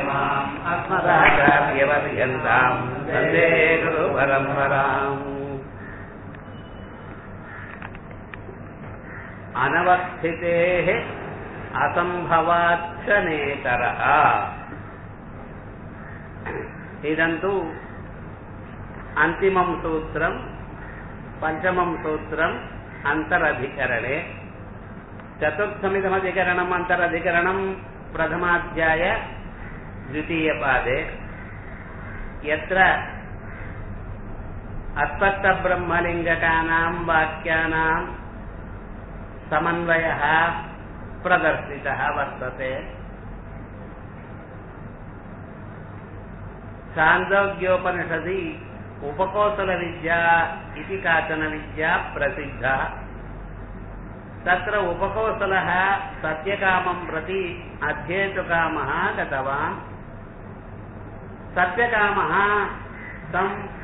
मध्यमाम् अस्मदाचार्यपर्यन्ताम् वन्दे गुरुपरम्पराम् अनवस्थितेः असम्भवाच्छनेकरः इदं तु अन्तिमं सूत्रम् पञ्चमं सूत्रम् अन्तरधिकरणे चतुर्थमिदमधिकरणम् अन्तरधिकरणम् प्रथमाध्याय द्वितीयपादे यत्र अस्पष्टब्रह्मलिङ्गकानां वाक्यानां समन्वयः प्रदर्शितः वर्तते छान्दोग्योपनिषदि उपकोसलविद्या इति काचन विद्या प्रसिद्धा तत्र उपकोसलः सत्यकामं प्रति अध्येतुकामः गतवान् सत्यकामः तं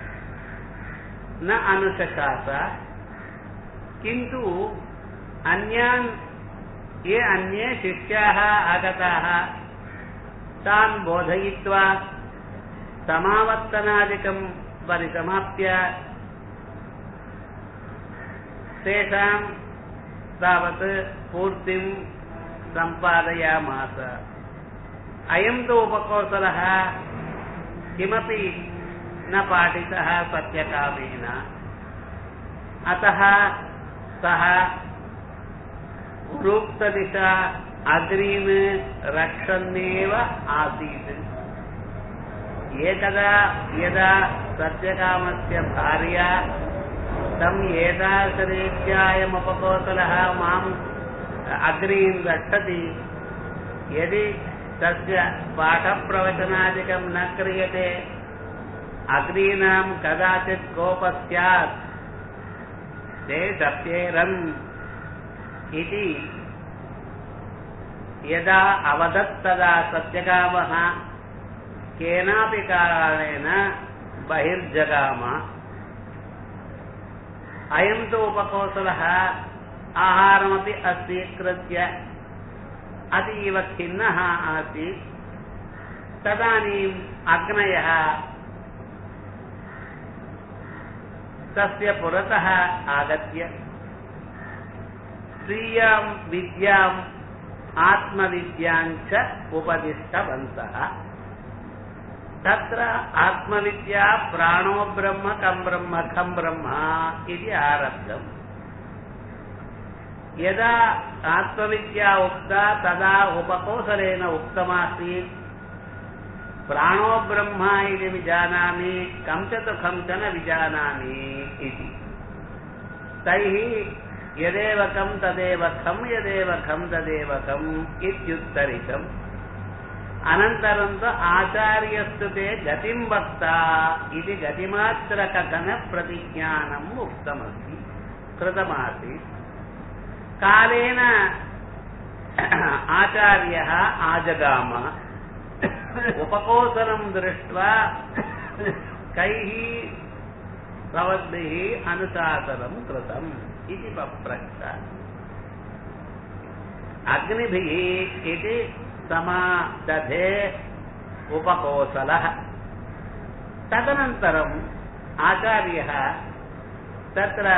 न अनुशशास किन्तु अन्यान् ये अन्ये शिष्याः आगताः तान् बोधयित्वा समावर्तनादिकं परिसमाप्य तेषां तावत् पूर्तिं सम्पादयामास अयं तु उपकोसलः किमपि न पाठितः सत्यकामेन अतः सः गुरुक्तदिशा अग्रीन् रक्षन्नेव आसीत् एकदा यदा सत्यकामस्य भार्या तम् एतादृशरीत्यायमुपकोसलः माम् अग्रीन् रक्षति यदि तस्य पाठप्रवचनादिकं न क्रियते अग्रीणां कदाचित् कोपः स्यात् ते शप्येरन् इति यदा अवदत् तदा सत्यकामः केनापि कारणेन बहिर्जगाम अयं तु उपकोसलः आहारमपि अस्वीकृत्य अतीव खिन्नः आसीत् तदानीम् अग्नयः तस्य पुरतः आगत्य स्वीयां विद्याम् आत्मविद्याञ्च उपदिष्टवन्तः तत्र आत्मविद्या प्राणो ब्रह्म कं ब्रह्म खं ब्रह्म इति आरब्धम् यदा आत्मविद्या उक्ता तदा उपकोसलेन उक्तमासीत् प्राणो ब्रह्म इति विजानामि कं च तु खं च न विजानामि इति तैः यदेव कं तदेव खं यदेव खं तदेव खम् इत्युत्तरितम् अनन्तरं तु आचार्यस्तु ते गतिं वक्ता इति गतिमात्रकथनप्रतिज्ञानम् उक्तमस्ति कृतमासीत् कालेन आचार्यः आजगाम उपकोसलं दृष्ट्वा कैः भवद्भिः अनुशासनं कृतम् इति पप्रच्छ अग्निभिः इति समादधे उपकोसलः तदनन्तरम् आचार्यः तत्र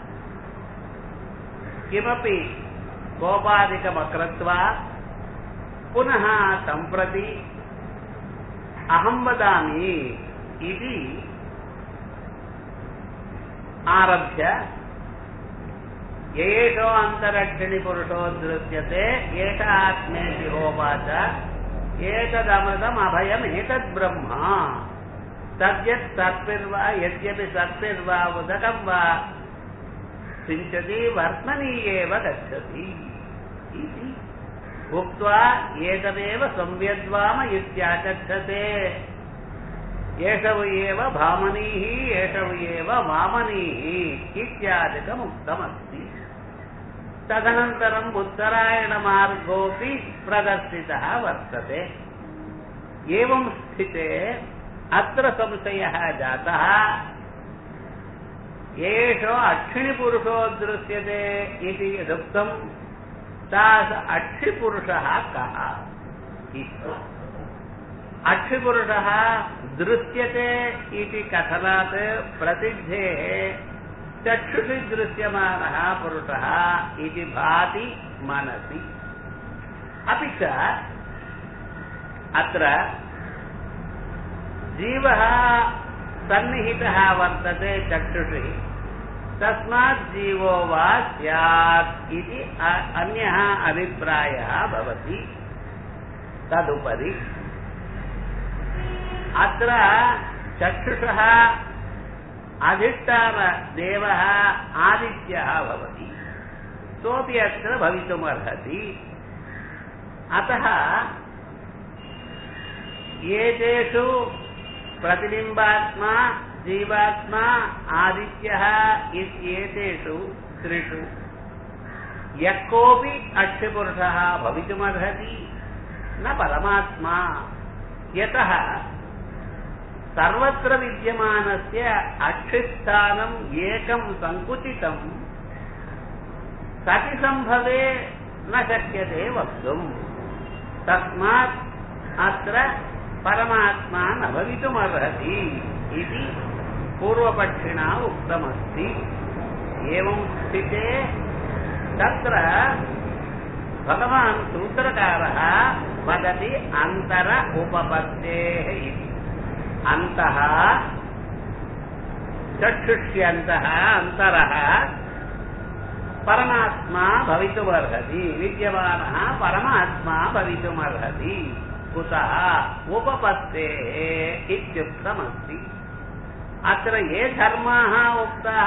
किमपि कोपादिकमकृत्वा पुनः सम्प्रति अहं वदामि इति आरभ्य येषो अन्तरक्षिणिपुरुषो दृश्यते एष आत्मेति होवाच एतदमृतमभयम् एतद्ब्रह्म तद्यत् सत्पिर्वा यद्यपि सत्पिर्वा उदकं वा सिञ्चति वर्त्मनि एव गच्छति इति उक्त्वा एतदेव संव्यद्वाम इत्याचक्षते एषव एव भामनीः एषव एव वामनीः इत्यादिकम् उक्तमस्ति तदनन्तरम् उत्तरायणमार्गोऽपि प्रदर्शितः वर्तते एवं स्थिते अत्र संशयः जातः एषो अक्षिणिपुरुषो दृश्यते इति यदुक्तम् तास अक्षिपुरुषः कः इति अक्षिपुरुषः दृश्यते इति कथनात् प्रसिद्धेः चक्षुषि दृश्यमानः पुरुषः इति भाति मनसि अपि च अत्र जीवः सन्निहितः वर्तते चक्षुषि तस्मात् जीवो वा स्यात् इति अन्यः अभिप्रायः भवति तदुपरि अत्र चक्षुषः अधिष्ठानदेवः आदित्यः भवति सोऽपि अत्र भवितुमर्हति अतः एतेषु प्रतिबिम्बात्मा जीवात्मा आदित्यः इत्येतेषु त्रिषु यः कोऽपि अक्षपुरुषः भवितुमर्हति न परमात्मा यतः सर्वत्र विद्यमानस्य अक्षिस्थानम् एकं सङ्कुचितम् सतिसम्भवे न शक्यते वक्तुम् तस्मात् अत्र परमात्मा न भवितुमर्हति इति पूर्वपक्षिणा उक्तमस्ति एवं स्थिते तत्र भगवान् सूत्रकारः वदति अन्तर उपपत्तेः इति अन्तः चक्षुष्यन्तः अन्तरः परमात्मा भवितुमर्हति विद्यमानः परमात्मा भवितुमर्हति कुतः उपपत्तेः इत्युक्तमस्ति अत्र ये धर्माः उक्ताः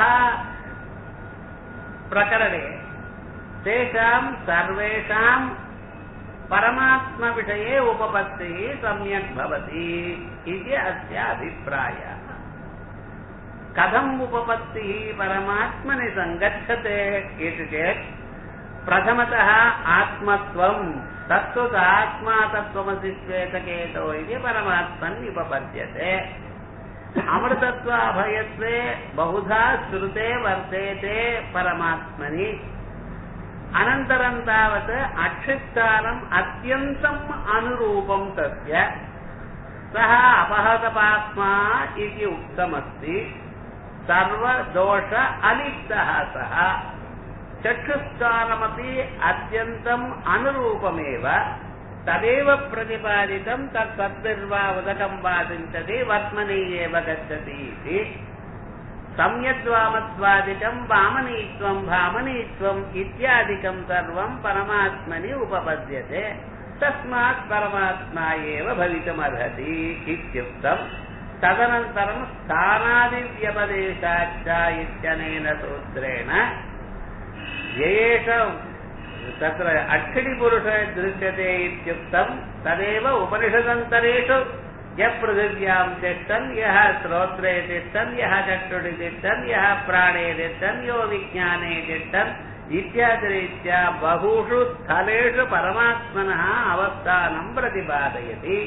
प्रकरणे तेषां सर्वेषां परमात्मविषये उपपत्तिः सम्यक् भवति इति अस्य अभिप्रायः कथम् उपपत्तिः परमात्मनि सङ्गच्छते इति चेत् प्रथमतः आत्मत्वम् तत्त्वदात्मा तत्त्वमसि श्वेतकेतो इति परमात्मन् उपपद्यते अमृतत्वाभयत्वे बहुधा श्रुते वर्तेते परमात्मनि अनन्तरं तावत् अक्षिस्थानम् अत्यन्तम् अनुरूपं तस्य सः अपहतपात्मा इति उक्तमस्ति सर्वदोष अलिप्तः सः चक्षुस्थानमपि अत्यन्तम् अनुरूपमेव तदेव प्रतिपादितं तत् तद्भिर्वा उदकं वा चिन्तति वर्त्मनि एव गच्छति इति सम्यद्वामत्वादिकं वामनीत्वं भामनीत्वम् इत्यादिकं सर्वं परमात्मनि उपपद्यते तस्मात् परमात्मा एव भवितुमर्हति इत्युक्तम् तदनन्तरं स्थानादिव्यपदेशाच्च इत्यनेन सूत्रेण येष तत्र अक्षिणिपुरुष दृश्यते इत्युक्तं तदेव उपनिषदन्तरेषु यः पृथिव्यां तिष्ठन् यः श्रोत्रे तिष्ठन् यः चक्षुषि तिष्ठन् यः प्राणे तिष्ठन् यो विज्ञाने तिष्ठन् इत्यादिरीत्या बहुषु स्थलेषु परमात्मनः अवस्थानं प्रतिपादयति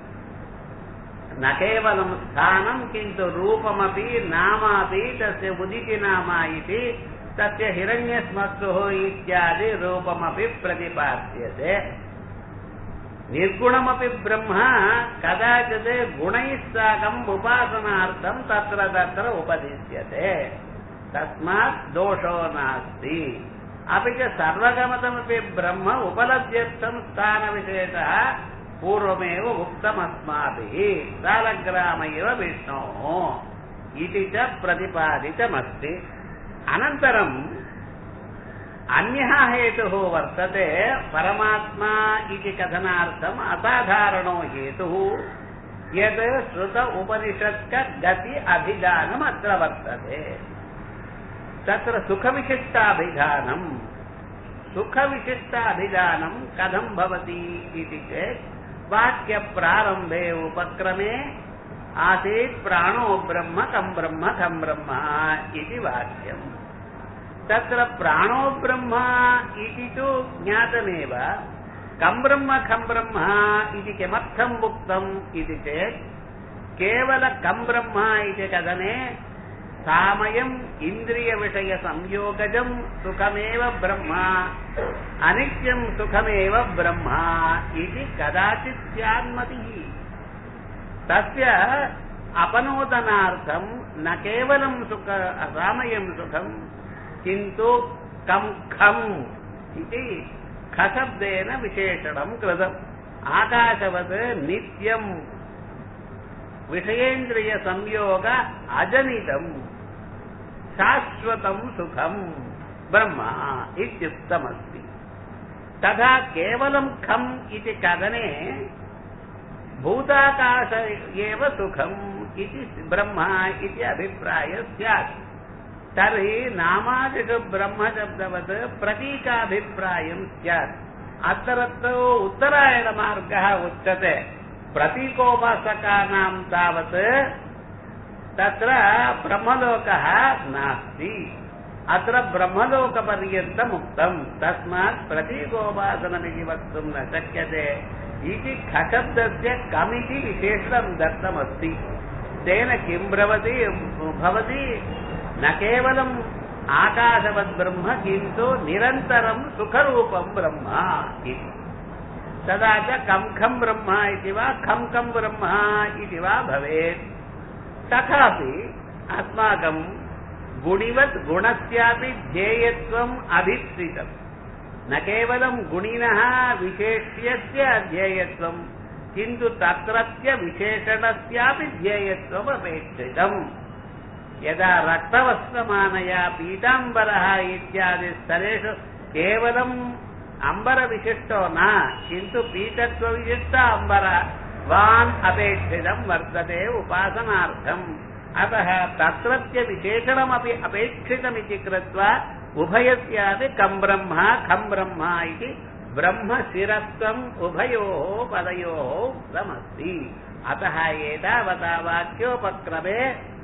न केवलं स्थानं किन्तु रूपमपि नामापि तस्य उदिति नाम इति तस्य हिरण्यस्मत्सुः इत्यादि रूपमपि प्रतिपाद्यते निर्गुणमपि ब्रह्म कदाचित् गुणैः साकम् उपासनार्थं तत्र तत्र उपदिश्यते तस्मात् दोषो नास्ति अपि च सर्वगमतमपि ब्रह्म उपलभ्यर्थं स्थानविशेषः पूर्वमेव उक्तमस्माभिः सालग्राम इव विष्णोः इति च प्रतिपादितमस्ति अनन्तरम् अन्यः हेतुः वर्तते परमात्मा इति कथनार्थम् असाधारणो हेतुः यत् श्रुत उपनिषत्क गति अभिधानम् अत्र वर्तते तत्र सुखविशिष्टाभिधानम् सुखविशिष्टाभिधानम् कथम् भवति इति चेत् वाक्यप्रारम्भे उपक्रमे आसीत् प्राणो ब्रह्म कम् ब्रह्म खम् ब्रह्म इति वाक्यम् तत्र प्राणो ब्रह्म इति तु ज्ञातमेव कम् ब्रह्म खम् ब्रह्म इति किमर्थम् उक्तम् इति चेत् केवल कम् ब्रह्म इति कथने सामयम् इन्द्रियविषयसंयोगजम् सुखमेव ब्रह्म अनित्यम् सुखमेव ब्रह्म इति कदाचित् स्यान्मतिः तस्य अपनोदनार्थं न केवलं सुख सामयं सुखं किन्तु कं खम् इति खशब्देन विशेषणं कृतम् आकाशवत् नित्यम् विषयेन्द्रियसंयोग अजनितम् शाश्वतं सुखम् ब्रह्म इत्युक्तमस्ति तथा केवलं खम् इति कथने भूताकाश एव सुखम् इति ब्रह्म इति अभिप्रायः स्यात् तर्हि नामादिषु ब्रह्मशब्दवत् प्रतीकाभिप्रायं स्यात् अत्रत्तु उत्तरायणमार्गः उच्यते प्रतीकोपासकानां तावत् तत्र ब्रह्मलोकः नास्ति अत्र ब्रह्मलोकपर्यन्तम् उक्तम् तस्मात् प्रतीकोपासनमिति वक्तुं न शक्यते इति खशब्दस्य कमिति विशेषणं दत्तमस्ति तेन किं भवति भवति न केवलम् आकाशवद्ब्रह्म किन्तु निरन्तरं सुखरूपं ब्रह्म इति तदा च कं खं ब्रह्म इति वा खं खं ब्रह्म इति वा भवेत् तथापि अस्माकं गुणिवत् गुणस्यापि ध्येयत्वम् अभिप्सितम् न केवलं गुणिनः विशेष्यस्य ध्येयत्वम् किन्तु तत्रत्य विशेषणस्यापि ध्येयत्वम् अपेक्षितम् यदा रक्तवस्त्रमानया पीताम्बरः इत्यादि स्तरेषु केवलम् अम्बरविशिष्टो न किन्तु पीतत्वविशिष्ट अम्बरवान् अपेक्षितं वर्तते उपासनार्थम् अतः तत्रत्य विशेषणमपि अपेक्षितमिति कृत्वा उभयस्यापि कं ब्रह्म खं ब्रह्म इति ब्रह्मशिरस्त्वम् उभयोः पदयोः उक्तमस्ति अतः एतावता वाक्योपक्रमे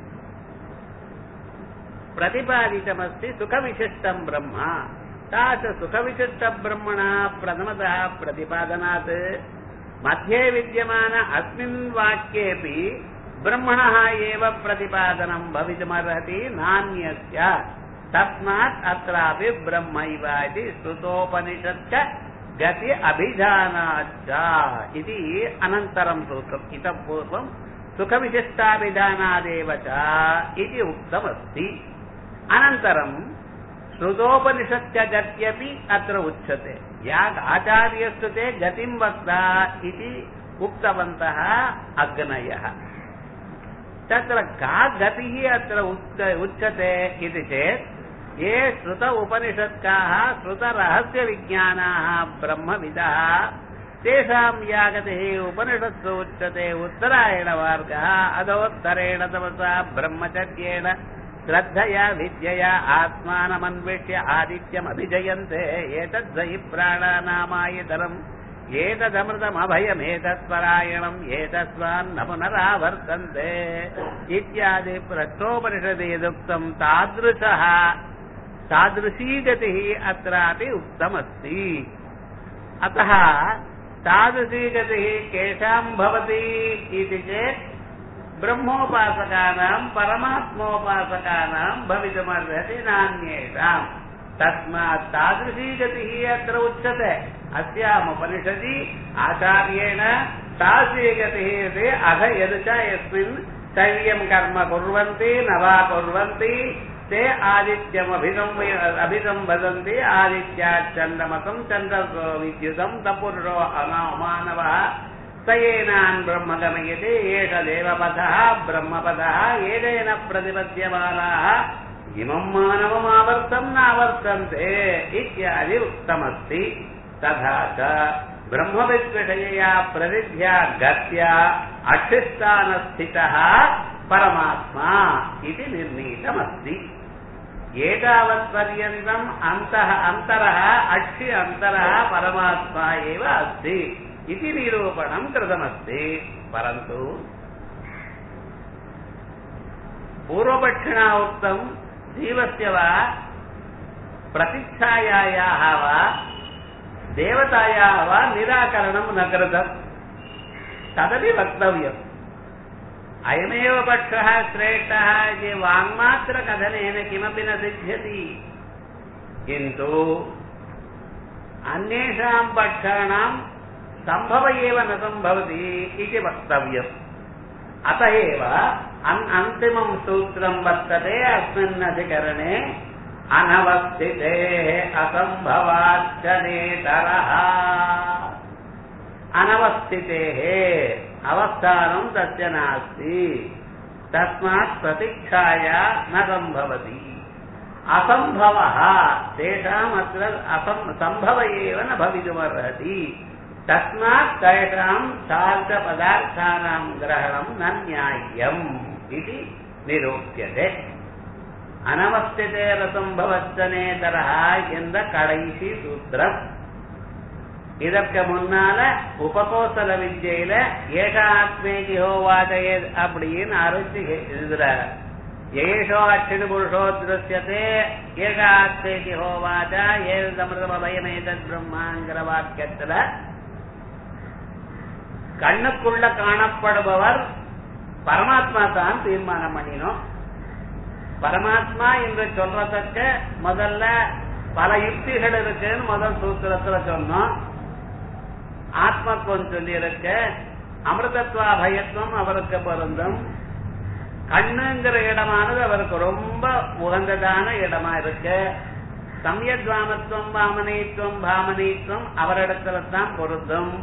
प्रतिपादितमस्ति सुखविशिष्टं ब्रह्म तास सुखविशिष्टब्रह्मणा प्रथमतः प्रतिपादनात् मध्ये विद्यमान अस्मिन् वाक्येऽपि ब्रह्मणः एव प्रतिपादनं भवितुमर्हति नान्यस्य तस्मात् अत्रापि ब्रह्मैव इति श्रुतोपनिषच्च गति अभिधानाच्च इति अनन्तरं सूत्रम् इतः पूर्वं सुखविशिष्टाभिधानादेव च इति उक्तमस्ति अनन्तरं श्रुतोपनिषच्च गत्यपि अत्र उच्यते या आचार्यस्तु ते गतिं वक्ता इति उक्तवन्तः अग्नयः तत्र का गतिः अत्र उच्यते इति चेत् ये श्रुत उपनिषत्काः श्रुतरहस्यविज्ञानाः ब्रह्मविदः तेषां या गतिः उपनिषत्सु उच्यते उत्तरायणमार्गः अधोत्तरेण तमसा ब्रह्मचर्येण श्रद्धया विद्यया आत्मानमन्विष्य आदित्यमभिजयन्ते एतद्धयि प्राणानामायतरम् एतदमृतमभयमेतत्परायणम् एतस्मान्न पुनरावर्तन्ते इत्यादि पृष्ठोपनिषदि यदुक्तम् तादृशः तादृशी गतिः अत्रापि उक्तमस्ति अतः तादृशी गतिः केषाम् भवति इति चेत् ब्रह्मोपासकानाम् परमात्मोपासकानाम् भवितुमर्हति नान्येषाम् तस्मात् तादृशी गतिः अत्र उच्यते अस्यामुपनिषदि आचार्येण तादृशी गतिः इति अध यद् च यस्मिन् शैल्यम् कर्म कुर्वन्ति न वा कुर्वन्ति ते आदित्यमभिसंव अभिसम्वदन्ति आदित्याच्चन्द्रमसम् चन्द्र विद्युतम् तपुरुषो अमानवः स येनान् ब्रह्म गमयति एष देवपथः ब्रह्मपथः एतेन प्रतिपद्यमानाः इमम् मानवमावर्तम् नावर्तन्ते इत्यादि उक्तमस्ति तथा च ब्रह्मविद्विषयया प्रसिद्ध्या गत्या अक्षिस्थानस्थितः परमात्मा इति निर्णीतमस्ति एतावत्पर्यन्तम् अन्तः अन्तरः अक्षि अन्तरः परमात्मा एव अस्ति इति निरूपणम् कृतमस्ति परन्तु पूर्वपक्षिणा उक्तम् जीवस्य वा प्रतिच्छायायाः वा देवतायाः वा निराकरणं न कृतम् तदपि वक्तव्यम् अयमेव पक्षः श्रेष्ठः इति वाङ्मात्रकथनेन किमपि न सिद्ध्यति किन्तु अन्येषाम् पक्षाणाम् सम्भव एव न सम्भवति इति वक्तव्यम् अत एव अन् अन्तिमं सूत्रं वर्तते अस्मिन् अधिकरणे अनवस्थितेः असम्भवाच्च नेतरः अनवस्थितेः अवस्थानं तस्य नास्ति तस्मात् प्रतीक्षाया न सम्भवति असम्भवः तेषाम् अत्र असम् सम्भव एव न भवितुमर्हति तस्मात् तेषां सार्धपदार्थानां ग्रहणं न न्याय्यम् इति निरूप्यते அனவஸ்திதேரசம்பவச்சனேதரா என்ற கடைசி சூத்திரம் இதற்கு முன்னால உபகோசல வித்யில ஏகாத்மேகி ஹோவாதயே அப்படின்னு அரைச்சு இதுல ஏஷோ அட்சிணி புருஷோ திருஷ்யத்தே ஏகாத்மேகி ஹோவாதா ஏதமிருதமயமேதத் பிரம்மாங்கிற வாக்கியத்துல கண்ணுக்குள்ள காணப்படுபவர் பரமாத்மா தான் தீர்மானம் பண்ணினோம் பரமாத்மா என்று சொல்றதுக்கு முதல்ல பல யுக்திகள் இருக்குன்னு முதல் சூத்திரத்துல சொன்னோம் ஆத்மத்துவம் சொல்லி இருக்கு அமிர்தத்வா பயத்துவம் அவருக்கு பொருந்தும் கண்ணுங்கிற இடமானது அவருக்கு ரொம்ப உகந்ததான இடமா இருக்கு சமயத்வாமத்துவம் பாமனீத்துவம் பாமனீத்துவம் அவரிடத்துல தான் பொருந்தும்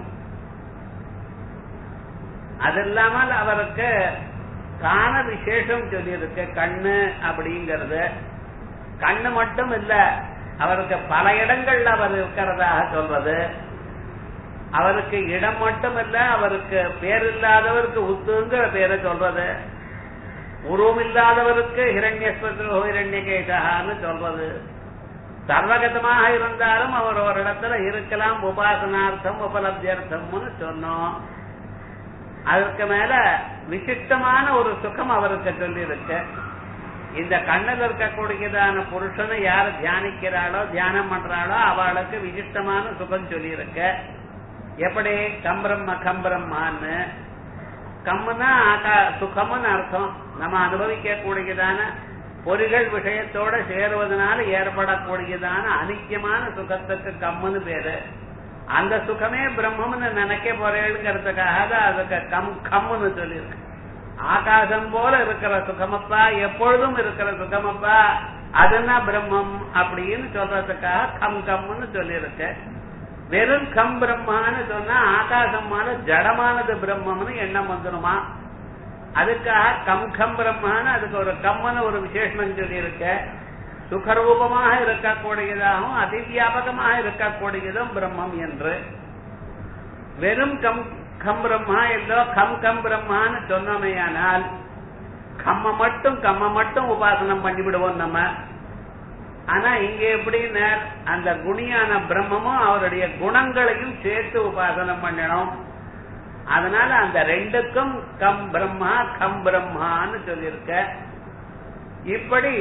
அது இல்லாமல் அவருக்கு காண விசேஷம் சொல்லியிருக்கு கண்ணு அப்படிங்கிறது கண்ணு மட்டும் இல்ல அவருக்கு பல இடங்கள்ல அவர் இருக்கிறதாக சொல்றது அவருக்கு இடம் மட்டும் இல்ல அவருக்கு பேர் இல்லாதவருக்கு உத்துங்கிற பேரை சொல்றது உருவம் இல்லாதவருக்கு ஹிரண்யஸ்வத்ரோ ஹிரண்யகேஷகான்னு சொல்றது சர்வகதமாக இருந்தாலும் அவர் ஒரு இடத்துல இருக்கலாம் உபாசனார்த்தம் உபலப்தியர்த்தம்னு சொன்னோம் அதுக்கு மேல விசிஷ்டமான ஒரு சுகம் அவருக்கு சொல்லி இருக்கு இந்த கண்ணில் இருக்கக்கூடியதான புருஷனை யார் தியானிக்கிறாளோ தியானம் பண்றாளோ அவளுக்கு விசிஷ்டமான சுகம் சொல்லி இருக்கு எப்படி கம்பிரம்ம கம்பிரம்மான்னு கம்முன்னா ஆகா சுகம்னு அர்த்தம் நம்ம அனுபவிக்க கூடியதான பொறிகள் விஷயத்தோட சேருவதனால ஏற்படக்கூடியதான அனித்தியமான சுகத்துக்கு கம்முன்னு பேரு அந்த சுகமே பிரம்மம்னு நினைக்க போறேங்கிறதுக்காக தான் அதுக்கு கம் கம்முன்னு சொல்லியிருக்கு ஆகாசம் போல இருக்கிற சுகமப்பா எப்பொழுதும் இருக்கிற சுகமப்பா அதுனா பிரம்மம் அப்படின்னு சொல்றதுக்காக கம் கம்னு சொல்லியிருக்கு வெறும் கம் பிரம்மான்னு சொன்னா ஆகாசமான ஜடமானது பிரம்மம்னு எண்ணம் வந்துருமா அதுக்காக கம் கம் பிரம்மான்னு அதுக்கு ஒரு கம்மன்னு ஒரு விசேஷம் சொல்லியிருக்க சுகரூபமாக இருக்கக்கூடியதாகவும் அதிவியாபகமாக இருக்கக்கூடியதும் பிரம்மம் என்று வெறும் கம் கம் பிரம்மா இல்லோ கம் கம் பிரம்மான்னு சொன்னோமையானால் கம்ம மட்டும் கம்ம மட்டும் உபாசனம் பண்ணிவிடுவோம் நம்ம ஆனா இங்க எப்படின்னு அந்த குணியான பிரம்மமும் அவருடைய குணங்களையும் சேர்த்து உபாசனம் பண்ணணும் அதனால அந்த ரெண்டுக்கும் கம் பிரம்மா கம் பிரம்மான்னு சொல்லியிருக்க இப்படி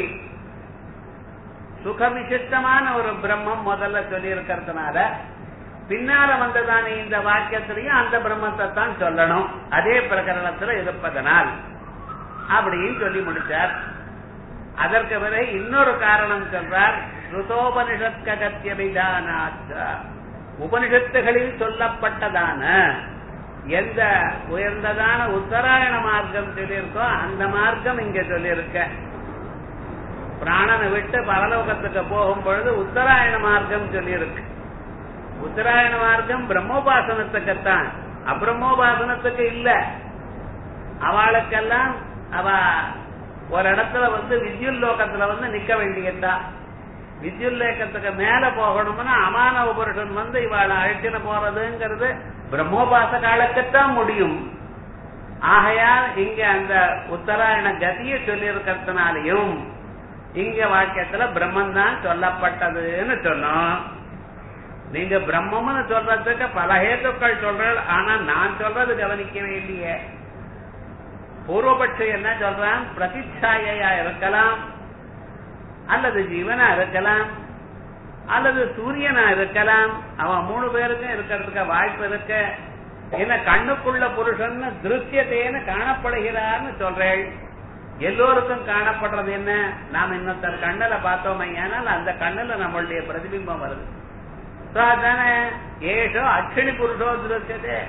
சுகவிசிஷ்டமான ஒரு பிரம்மம் முதல்ல சொல்லி இருக்கிறதுனால பின்னால வந்ததான இந்த வாக்கியத்திலையும் அந்த பிரம்மத்தை தான் சொல்லணும் அதே பிரகரணத்துல இருப்பதனால் அப்படின்னு சொல்லி முடிச்சார் அதற்கு பிறகு இன்னொரு காரணம் சொல்றார் ஸ்ருதோபனிஷத்கத்திய விதானாச்ச உபனிஷத்துகளில் சொல்லப்பட்டதான எந்த உயர்ந்ததான உத்தராயண மார்க்கம் சொல்லியிருக்கோ அந்த மார்க்கம் இங்க சொல்லியிருக்க பிராணனை விட்டு பரலோகத்துக்கு போகும் பொழுது உத்தராயண மார்க்கம் சொல்லியிருக்கு உத்தராயண மார்க்கம் பிரம்மோபாசனத்துக்குத்தான் அப்பிரம்மோபாசனத்துக்கு இல்ல அவளுக்கெல்லாம் அவ ஒரு இடத்துல வந்து வித்யுல் லோகத்துல வந்து நிக்க வேண்டியதா வித்யுல் லோகத்துக்கு மேல போகணும்னா அமான உபருஷன் வந்து இவாளை அழைச்சின போறதுங்கிறது பிரம்மோபாச காலத்துத்தான் முடியும் ஆகையால் இங்க அந்த உத்தராயண கதியை சொல்லி இருக்கிறதுனாலையும் இங்க வாக்கியத்துல பிரம்மன் தான் சொல்லப்பட்டதுன்னு சொன்னோம் நீங்க பிரம்மம்னு சொல்றதுக்கு பல ஹேத்துக்கள் சொல்ற ஆனா நான் சொல்றது கவனிக்கவே இல்லையே பூர்வபட்சம் என்ன சொல்றான் பிரதிச்சாயா இருக்கலாம் அல்லது ஜீவனா இருக்கலாம் அல்லது சூரியனா இருக்கலாம் அவன் மூணு பேருக்கும் இருக்கிறதுக்கு வாய்ப்பு இருக்கு ஏன்னா கண்ணுக்குள்ள புருஷன் திருஷ்யத்தேன்னு காணப்படுகிறார்னு சொல்றேன் எல்லோருக்கும் காணப்படுறது என்ன நாம் இன்னொருத்தர் கண்ணுல பார்த்தோம் ஏனால் அந்த கண்ணுல நம்மளுடைய பிரதிபிம்பம் வருது அதானே ஏஷோ அக்ஷணி புருஷோ திருஷ்யத்தே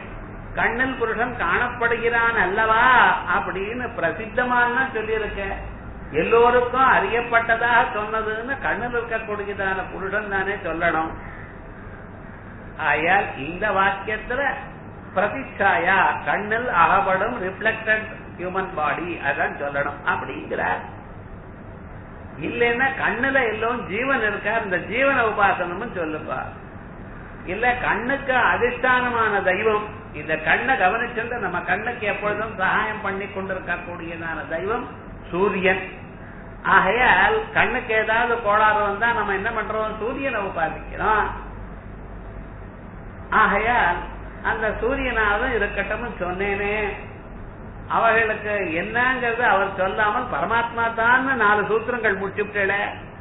கண்ணில் புருஷன் காணப்படுகிறான் அல்லவா அப்படின்னு பிரசித்தமான சொல்லியிருக்க எல்லோருக்கும் அறியப்பட்டதாக சொன்னதுன்னு கண்ணில் இருக்கக்கூடியதான புருஷன் தானே சொல்லணும் ஆயால் இந்த வாக்கியத்துல பிரதிச்சாயா கண்ணில் அகப்படும் ரிஃப்ளெக்டட் ஹியூமன் பாடி அதான் சொல்லணும் அப்படிங்கிறார் இல்லைன்னா கண்ணுல எல்லாம் ஜீவன் இருக்கா இந்த ஜீவன உபாசனம்னு சொல்லுப்பா இல்ல கண்ணுக்கு அதிஷ்டானமான தெய்வம் இந்த கண்ணை கவனிச்சுட்டு நம்ம கண்ணுக்கு எப்பொழுதும் சகாயம் பண்ணி கொண்டிருக்கக்கூடியதான தெய்வம் சூரியன் ஆகையால் கண்ணுக்கு ஏதாவது கோளாறு வந்தா நம்ம என்ன பண்றோம் சூரியனை உபாதிக்கிறோம் ஆகையால் அந்த சூரியனாவது இருக்கட்டும் சொன்னேனே அவர்களுக்கு என்னங்கிறது அவர் சொல்லாமல் பரமாத்மா தான் நாலு சூத்திரங்கள் முடிச்சுட்டேல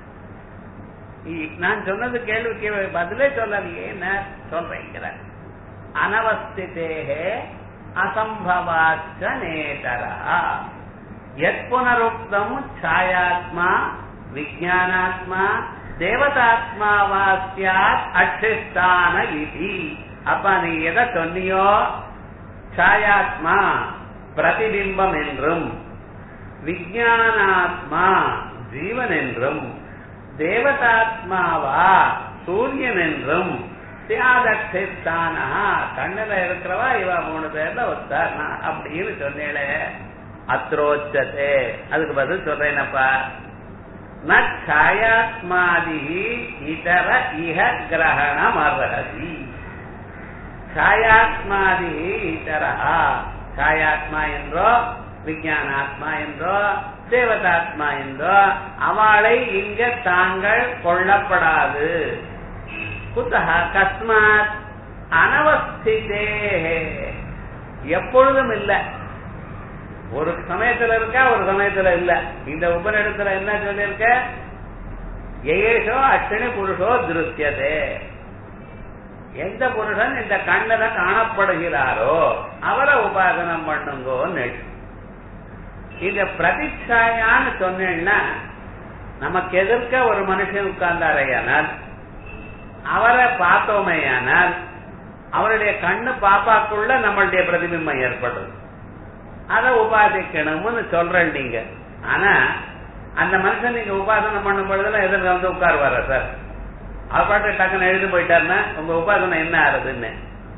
நான் சொன்னது கேள்விக்கு பதிலே சொல்லலையே என்ன சொல்றேங்கிறார் அனவஸ்திதேகே அசம்பவாச்ச நேதரா எத் புனருக்தம் சாயாத்மா விஜயானாத்மா தேவதாத்மா வாசியாத் அட்சிஸ்தான இதி அப்ப நீ எதை சொன்னியோ சாயாத்மா பிரதிபிம்பம் என்றும் விஜயானாத்மா ஜீவன் என்றும் தேவதாத்மாவா சூரியன் என்றும் தியாதட்சிஸ்தானா கண்ணுல இருக்கிறவா இவ மூணு பேர்ல ஒருத்தார் அப்படின்னு சொன்னேளே அத்ரோச்சதே அதுக்கு பதில் சொல்றேனப்பா நயாத்மாதி இதர இஹ கிரகணம் அர்ஹதி சாயாத்மாதி இதரா சாயாத்மா என்றோ விஜயானாத்மா என்றோ தேவதாத்மா என்றோ அவளை இங்க தாங்கள் கொள்ளப்படாது குத்தக கஸ்மாத் அனவஸ்திதே எப்பொழுதும் இல்ல ஒரு சமயத்துல இருக்கா ஒரு சமயத்துல இல்ல இந்த உபநிடத்துல என்ன சொல்லியிருக்க ஏஷோ அச்சனி புருஷோ திருத்தியதே எந்த புருஷன் இந்த கண்ணல காணப்படுகிறாரோ அவரை உபாசனம் பண்ணுங்கோன்னு இந்த பிரதிச்சாயான்னு சொன்னேன்னா நமக்கு எதிர்க்க ஒரு மனுஷன் உட்கார்ந்தாரையானால் அவரை பார்த்தோமேயானால் அவருடைய கண்ணு பாப்பாக்குள்ள நம்மளுடைய பிரதிபிம்பம் ஏற்படுது அதை உபாசிக்கணும்னு சொல்றேன் நீங்க ஆனா அந்த மனுஷன் நீங்க உபாசனை பண்ணும் பொழுதுல எதிர்க்க வந்து உட்காருவாரா சார் அவர் பாட்டு டக்குன்னு எழுதி போயிட்டாருன்னா உங்க உபாசனை என்ன ஆறுதுன்னு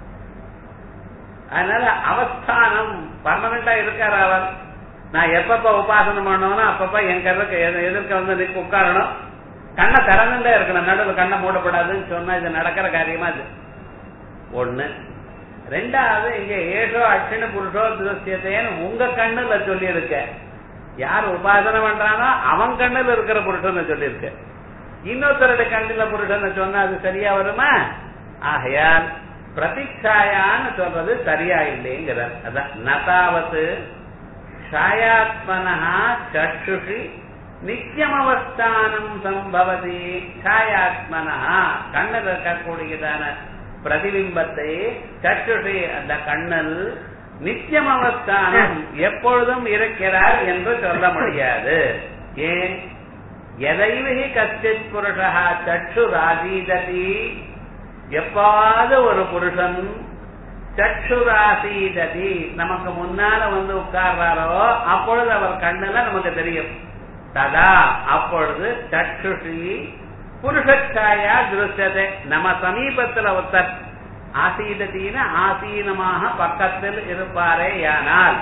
அதனால அவஸ்தானம் பர்மனண்டா இருக்காரு அவர் நான் எப்பப்ப உபாசனை பண்ணோம்னா அப்பப்ப என் கருக்கு எதிர்க்க வந்து நிக்க உட்காரணும் கண்ணை திறந்துட்டே இருக்கணும் நடுவில் கண்ணை மூடப்படாதுன்னு சொன்னா இது நடக்கிற காரியமா இது ஒண்ணு ரெண்டாவது இங்க ஏஷோ அட்சிணு புருஷோ திருஷ்யத்தைன்னு உங்க கண்ணுல சொல்லி இருக்க யார் உபாசனை பண்றானோ அவன் கண்ணுல இருக்கிற புருஷன் சொல்லியிருக்க இன்னொருத்தருடைய கண்ணுல புருஷன் சொன்னா அது சரியா வருமா ஆகையால் பிரதிச்சாயான்னு சொல்றது சரியா இல்லைங்கிறார் அதான் நதாவது ಛಾಯಾತ್ಮನಃ ಚಕ್ಷುಷಿ நித்தியமவஸ்தானம் சம்பவதி ಛಾಯಾத்மனः கண்ணில் இருக்கக்கூடியதான பிரதிபிம்பத்தை சற்றுஷி அந்த கண்ணல் நித்தியமவஸ்தானம் எப்பொழுதும் இருக்கிறார் என்று சொல்ல முடியாது ஏன் எதைவிகி கச்சித் புருஷா சற்று ராஜீததி எப்பாவது ஒரு புருஷன் சற்றுராசீததி நமக்கு முன்னால வந்து உட்கார்றாரோ அப்பொழுது அவர் கண்ணுல நமக்கு தெரியும் ததா அப்பொழுது சற்றுஷி புருஷாயா திருஷ்யதை நம்ம சமீபத்துல ஒருத்தர் ஆசீதத்தின ஆசீனமாக பக்கத்தில் இருப்பாரே யானால்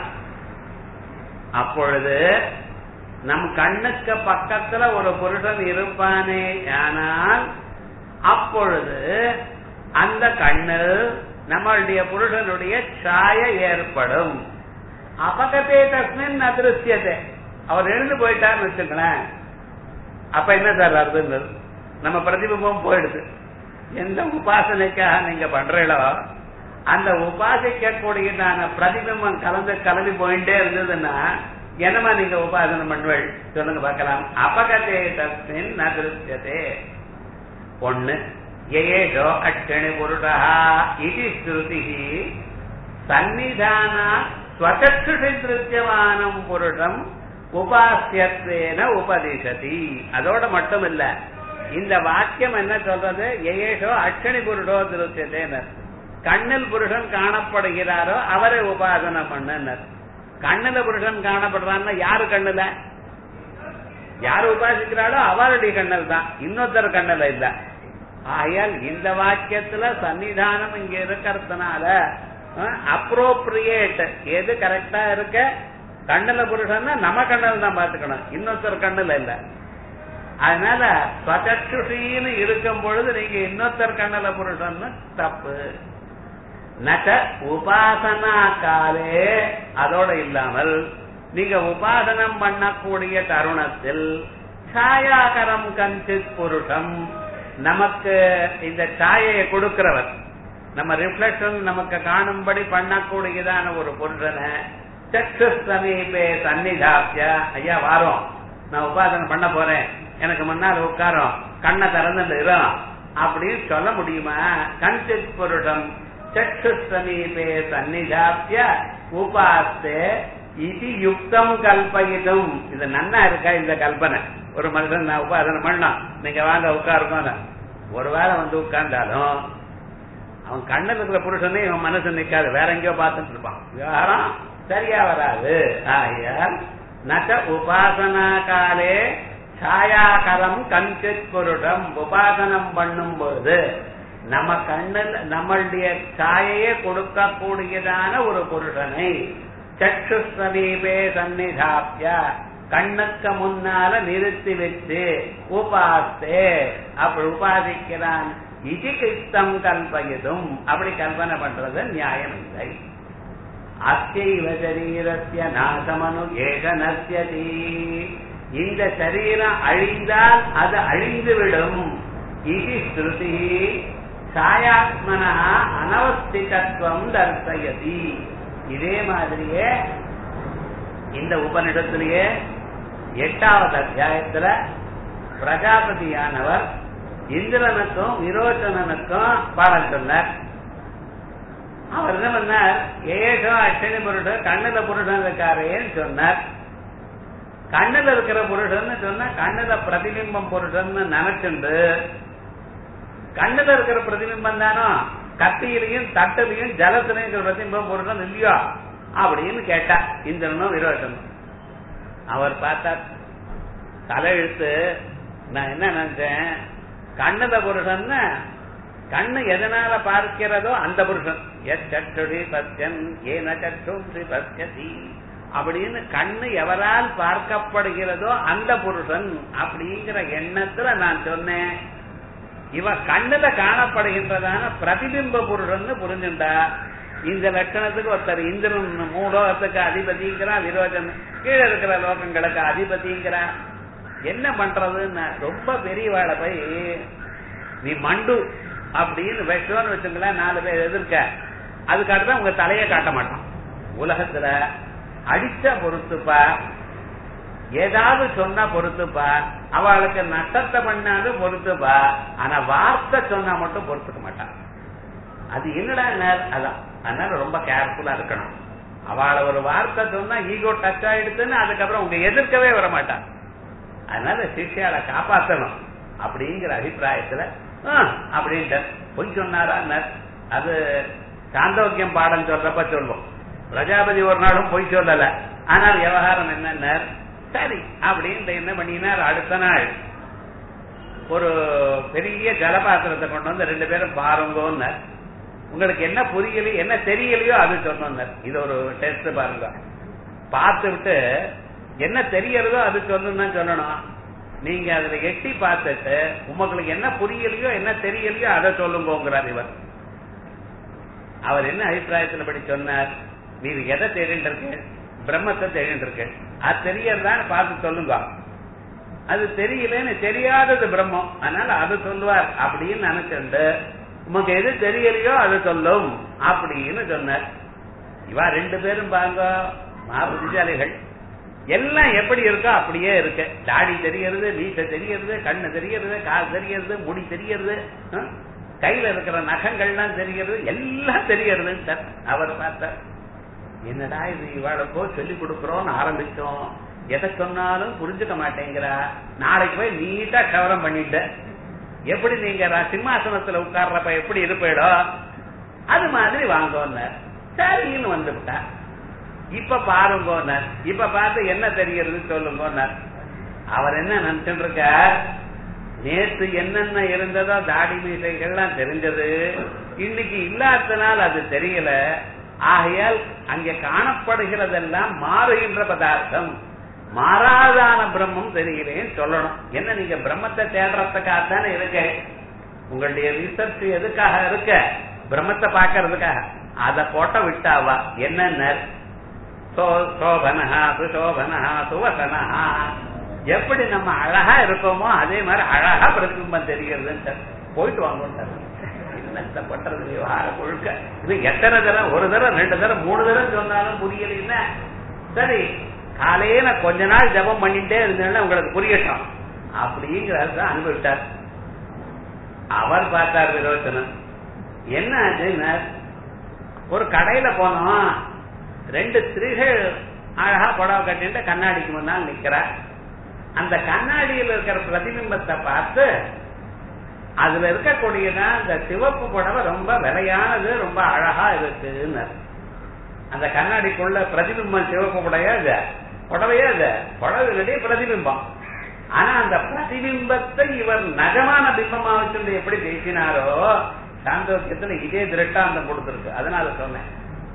அப்பொழுது நம் கண்ணுக்கு பக்கத்துல ஒரு புருஷன் இருப்பானே ஆனால் அப்பொழுது அந்த கண்ணு நம்மளுடைய புருஷனுடைய சாய ஏற்படும் அபகத்தே தஸ்மின் அதிருஷ்யத்தை அவர் எழுந்து போயிட்டார்னு வச்சுங்களேன் அப்ப என்ன சார் அர்த்தம் நம்ம பிரதிபிம்பம் போயிடுது எந்த உபாசனைக்காக நீங்க பண்றீங்களோ அந்த உபாசிக்க கூடியதான பிரதிபிம்பம் கலந்து கலந்து போயிட்டே இருந்ததுன்னா என்னமா நீங்க உபாசனை பண்ணுவள் சொல்லுங்க பார்க்கலாம் அபகத்தே தஸ்மின் அதிருஷ்யதே ஒண்ணு ஏஷோ அட்சணி புருடா இது ஸ்ருதி சந்நிதானா ஸ்வச்சக்ஷுஷி திருத்தியமானம் புருஷம் உபாசியத்வேன உபதிசதி அதோட மட்டும் இல்ல இந்த வாக்கியம் என்ன சொல்றது ஏஷோ அட்சணி புருடோ திருத்தியதேன கண்ணில் புருஷன் காணப்படுகிறாரோ அவரை உபாசனை பண்ணுனர் கண்ணுல புருஷன் காணப்படுறான்னா யாரு கண்ணுல யாரு உபாசிக்கிறாளோ அவருடைய கண்ணல் தான் இன்னொருத்தர் கண்ணல இல்ல ஆகையால் இந்த வாக்கியத்துல சன்னிதானம் இங்க இருக்கிறதுனால அப்ரோப்ரியேட் எது கரெக்டா இருக்க கண்ணுல புருஷன்னா நம்ம கண்ணல் தான் பாத்துக்கணும் இன்னொருத்தர் கண்ணுல இல்ல அதனால ஸ்வச்சுஷின்னு இருக்கும் பொழுது நீங்க இன்னொருத்தர் கண்ணுல புருஷன்னு தப்பு நக உபாசனா காலே அதோட இல்லாமல் நீங்க உபாசனம் பண்ணக்கூடிய தருணத்தில் சாயாகரம் கஞ்சித் புருஷம் நமக்கு இந்த சாயையை கொடுக்கிறவர் நம்ம ரிஃப்ளெக்ஷன் நமக்கு காணும்படி பண்ணக்கூடியதான ஒரு புருஷனை சக்ஷு சமீபே சன்னிதாப்பிய ஐயா வாரோம் நான் உபாசனை பண்ண போறேன் எனக்கு முன்னால் உட்காரோம் கண்ணை திறந்துட்டு இரும் அப்படின்னு சொல்ல முடியுமா கஞ்சித் புருஷம் சக்ஷு சமீபே சன்னிதாப்பிய உபாஸ்தே இது யுக்தம் கல்பயிதும் இது நன்னா இருக்கா இந்த கல்பனை ஒரு மனுஷன் நான் உபாசனை பண்ணான் நீங்க வாங்க உட்காருங்க ஒருவேளை வந்து உட்கார்ந்தாலும் அவன் கண்ணில் இருக்கிற புருஷனே இவன் மனசு நிக்காது வேற எங்கேயோ பார்த்துட்டு இருப்பான் விவகாரம் சரியா வராது ஆகையால் நக உபாசனா காலே சாயாகரம் கஞ்சித் புருஷம் உபாசனம் பண்ணும்போது நம்ம கண்ணில் நம்மளுடைய சாயையே கொடுக்கக்கூடியதான ஒரு புருஷனை சக்ஷு சமீபே சந்நிதாப்பிய கண்ணுக்கு முன்னால நிறுத்தி வச்சு உபாஸ்தே அப்படி உபாதிக்கிறான் இது கிருத்தம் கல்பயதும் அப்படி கல்பனை பண்றது நியாயம் இல்லை அஸ்யைவ சரீரஸ்ய நாசமனு ஏக நசியதி இந்த சரீரம் அழிந்தால் அது அழிந்துவிடும் இது ஸ்ருதி சாயாத்மனா அனவஸ்திகத்துவம் தர்சயதி இதே மாதிரியே இந்த உபனிடத்திலேயே எட்டாவது அத்தியாயத்துல பிரஜாபதியானவர் இந்திரனுக்கும் விரோச்சனனுக்கும் பாடம் சொன்னார் அவர் என்ன பண்ணார் ஏஷோ அஷ்டனி புருஷன் கண்ணுல புருஷன் இருக்காரேன்னு சொன்னார் கண்ணுல இருக்கிற புருஷன் சொன்னா கண்ணுல பிரதிபிம்பம் புருஷன் நினைச்சுண்டு கண்ணுல இருக்கிற பிரதிபிம்பம் தானோ கத்தியிலையும் தட்டுலையும் ஜலத்திலையும் இருக்கிற பிரதிபிம்பம் புருஷன் இல்லையோ அப்படின்னு கேட்டா இந்திரனும் விரோச்சனும் அவர் பார்த்தார் தலையெழுத்து நான் என்ன நினைச்சேன் கண்ணுல புருஷன் கண்ணு எதனால பார்க்கிறதோ அந்த புருஷன் எச்சடி பத்தியன் ஏன சற்றுன்றி பத்தியதி அப்படின்னு கண்ணு எவரால் பார்க்கப்படுகிறதோ அந்த புருஷன் அப்படிங்கிற எண்ணத்துல நான் சொன்னேன் இவ கண்ணுல காணப்படுகின்றதான பிரதிபிம்ப புருஷன் புரிஞ்சுண்டா இந்த லட்சணத்துக்கு ஒருத்தர் இந்திரன் மூலோகத்துக்கு அதிபதிங்கிறான் விரோஜன் கீழே இருக்கிற லோகங்களுக்கு அதிபதிங்கிறான் என்ன பண்றதுன்னு ரொம்ப பெரியவாளை போய் நீ மண்டு அப்படின்னு வச்சோன்னு வச்சுங்களேன் நாலு பேர் எதிர்க்க அதுக்காக உங்க தலையை காட்ட மாட்டான் உலகத்துல அடிச்சா பொறுத்துப்பா ஏதாவது சொன்னா பொறுத்துப்பா அவளுக்கு நட்டத்தை பண்ணாலும் பொறுத்துப்பா ஆனா வார்த்தை சொன்னா மட்டும் பொறுத்துக்க மாட்டான் அது என்னடா அதான் அதனால ரொம்ப கேர்ஃபுல்லா இருக்கணும் அவளை ஒரு வார்த்தை சொன்னா ஈகோ டச் ஆயிடுச்சுன்னு அதுக்கப்புறம் உங்க எதிர்க்கவே வர மாட்டான் அதனால சிஷியால காப்பாத்தணும் அப்படிங்கிற அபிப்பிராயத்துல அப்படின்ட்டு பொய் சொன்னாரா அது சாந்தோக்கியம் பாடம் சொல்றப்ப சொல்வோம் பிரஜாபதி ஒரு நாளும் பொய் சொல்லல ஆனால் விவகாரம் என்ன சரி அப்படின்ட்டு என்ன பண்ணினார் அடுத்த நாள் ஒரு பெரிய ஜலபாத்திரத்தை கொண்டு வந்து ரெண்டு பேரும் பாருங்கன்னு உங்களுக்கு என்ன புரியலையோ என்ன தெரியலையோ அது சொன்னோம் இது ஒரு டெஸ்ட் பாருங்க பார்த்து விட்டு என்ன தெரியறதோ அது சொல்லணும் சொல்லணும் நீங்க அதுல எட்டி பார்த்துட்டு உங்களுக்கு என்ன புரியலையோ என்ன தெரியலையோ அதை சொல்லுங்கிறார் இவர் அவர் என்ன அபிப்பிராயத்தில் படி சொன்னார் நீங்க எதை தேடிட்டு இருக்கு பிரம்மத்தை தேடிட்டு இருக்கு அது தெரியறதான்னு பார்த்து சொல்லுங்க அது தெரியலன்னு தெரியாதது பிரம்மம் அதனால அது சொல்லுவார் அப்படின்னு நினைச்சுண்டு உமக்கு எது தெரியலையோ அது சொல்லும் அப்படின்னு சொன்னார் இவா ரெண்டு பேரும் பாங்க மகாபுத்திசாலிகள் எல்லாம் எப்படி இருக்கோ அப்படியே இருக்கு தாடி தெரியறது மீச தெரியறது கண்ணு தெரியறது கால் தெரியறது முடி தெரியறது கையில இருக்கிற நகங்கள்லாம் தெரியறது எல்லாம் தெரியறது அவர் பார்த்தார் என்னடா இது இவாளுக்கோ சொல்லி கொடுக்கறோம்னு ஆரம்பிச்சோம் எதை சொன்னாலும் புரிஞ்சுக்க மாட்டேங்கிறா நாளைக்கு போய் நீட்டா கவரம் பண்ணிட்டு எப்படி நீங்க சிம்மாசனத்துல உட்கார்றப்ப எப்படி இருப்பேடோ அது மாதிரி வாங்கோன்னார் சரின்னு வந்துவிட்டா இப்ப பாருங்கோன்னார் இப்ப பார்த்து என்ன தெரிகிறது சொல்லுங்கோன்னார் அவர் என்ன நினைச்சுட்டு இருக்கார் நேற்று என்னென்ன இருந்ததோ தாடி மீசைகள்லாம் தெரிஞ்சது இன்னைக்கு இல்லாதனால் அது தெரியல ஆகையால் அங்கே காணப்படுகிறதெல்லாம் மாறுகின்ற பதார்த்தம் மாறாதான பிரம்மம் தெரியலேன்னு சொல்லணும் என்ன நீங்க பிரம்மத்தை தேடுறதுக்காக தானே இருக்க உங்களுடைய ரிசர்ச் எதுக்காக இருக்க பிரம்மத்தை பாக்குறதுக்காக அத போட்ட விட்டாவா என்னென்ன சோபனஹா சுசோபனஹா சுவசனஹா எப்படி நம்ம அழகா இருக்கோமோ அதே மாதிரி அழகா பிரதிபிம்பம் தெரிகிறதுன்னு போயிட்டு வாங்க என்னத்த பண்றது விவகாரம் முழுக்க இது எத்தனை தரம் ஒரு தரம் ரெண்டு தரம் மூணு தரம் சொன்னாலும் புரியல சரி காலையில கொஞ்ச நாள் ஜபம் பண்ணிட்டே இருந்தேன்னா உங்களுக்கு புரியட்டும் அப்படிங்கிறத அனுபவிட்டார் அவர் பார்த்தார் விரோச்சனம் என்ன ஆச்சுன்னா ஒரு கடையில போனோம் ரெண்டு ஸ்திரீகள் அழகா புடவை கட்டிட்டு கண்ணாடிக்கு முன்னால் நிக்கிறா அந்த கண்ணாடியில் இருக்கிற பிரதிபிம்பத்தை பார்த்து அதுல இருக்கக்கூடியதான் அந்த சிவப்பு புடவை ரொம்ப விலையானது ரொம்ப அழகா இருக்குன்னு அந்த கண்ணாடிக்குள்ள பிரதிபிம்பம் சிவப்பு புடவையா இது புடவையா இது புடவைகளுடைய பிரதிபிம்பம் ஆனா அந்த பிரதிபிம்பத்தை இவர் நகமான பிம்பமா வச்சுட்டு எப்படி பேசினாரோ சாந்தோக்கியத்துல இதே திருட்டாந்தம் கொடுத்திருக்கு அதனால சொன்னேன்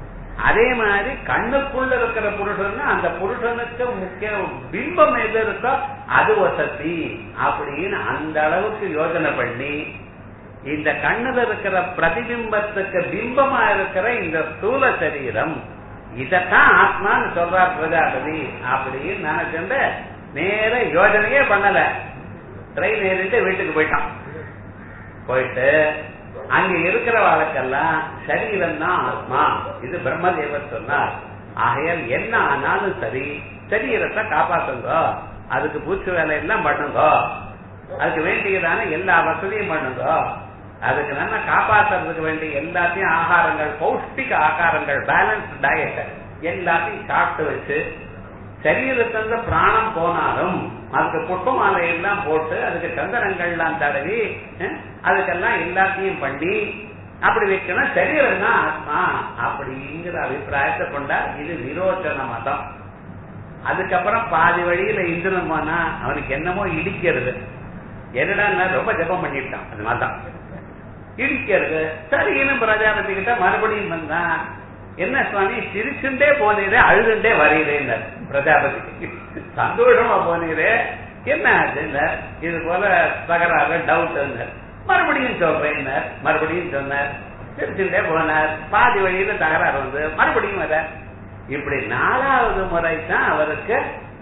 அதே மாதிரி கண்ணுக்குள்ள இருக்கிற புருஷன் அந்த புருஷனுக்கு முக்கிய பிம்பம் எது இருக்கோ அது வசதி அப்படின்னு அந்த அளவுக்கு யோஜனை பண்ணி இந்த கண்ணுல இருக்கிற பிரதிபிம்பத்துக்கு பிம்பமா இருக்கிற இந்த ஸ்தூல சரீரம் இதத்தான் ஆத்மான்னு சொல்றார் பிரஜாபதி அப்படின்னு நினைச்சுட்டு நேர யோஜனையே பண்ணல ட்ரெயின் ஏறிட்டு வீட்டுக்கு போயிட்டான் போயிட்டு அங்க இருக்கிற வாழ்க்கெல்லாம் சரீரம் தான் ஆத்மா இது பிரம்மதேவர் சொன்னார் ஆகையால் என்ன ஆனாலும் சரி சரீரத்தை காப்பாத்துங்க அதுக்கு பூச்சி வேலை எல்லாம் பண்ணுங்க அதுக்கு வேண்டியதான எல்லா வசதியும் பண்ணுங்க அதுக்கு நல்லா காப்பாத்துறதுக்கு வேண்டிய எல்லாத்தையும் ஆகாரங்கள் பௌஷ்டிக ஆகாரங்கள் பேலன்ஸ் டயட் எல்லாத்தையும் சாப்பிட்டு வச்சு சரீரத்திலிருந்து பிராணம் போனாலும் அதுக்கு புஷ்ப மாலை எல்லாம் போட்டு அதுக்கு சந்தனங்கள்லாம் தடவி அதுக்கெல்லாம் எல்லாத்தையும் பண்ணி அப்படி வைக்கணும் சரீரம் தான் ஆத்மா அப்படிங்கிற அபிப்பிராயத்தை கொண்டா இது விரோச்சன மதம் அதுக்கப்புறம் பாதி வழியில இந்திரன் போனா அவனுக்கு என்னமோ இடிக்கிறது என்னடா ரொம்ப ஜபம் பண்ணிட்டான் அது மதம் இடிக்கிறது சரின்னு பிரஜாபதி கிட்ட மறுபடியும் வந்தான் என்ன சுவாமி சிரிச்சுண்டே போனீரே அழுதுண்டே வரீரேன்னு பிரஜாபதி சந்தோஷமா போனீரே என்ன ஆச்சுன்னு இது போல தகராறு டவுட் மறுபடியும் சொல்றேன் மறுபடியும் சொன்னார் சிரிச்சுட்டே போனார் பாதி வழியில தகராறு வந்து மறுபடியும் வர இப்படி நாலாவது முறை தான் அவருக்கு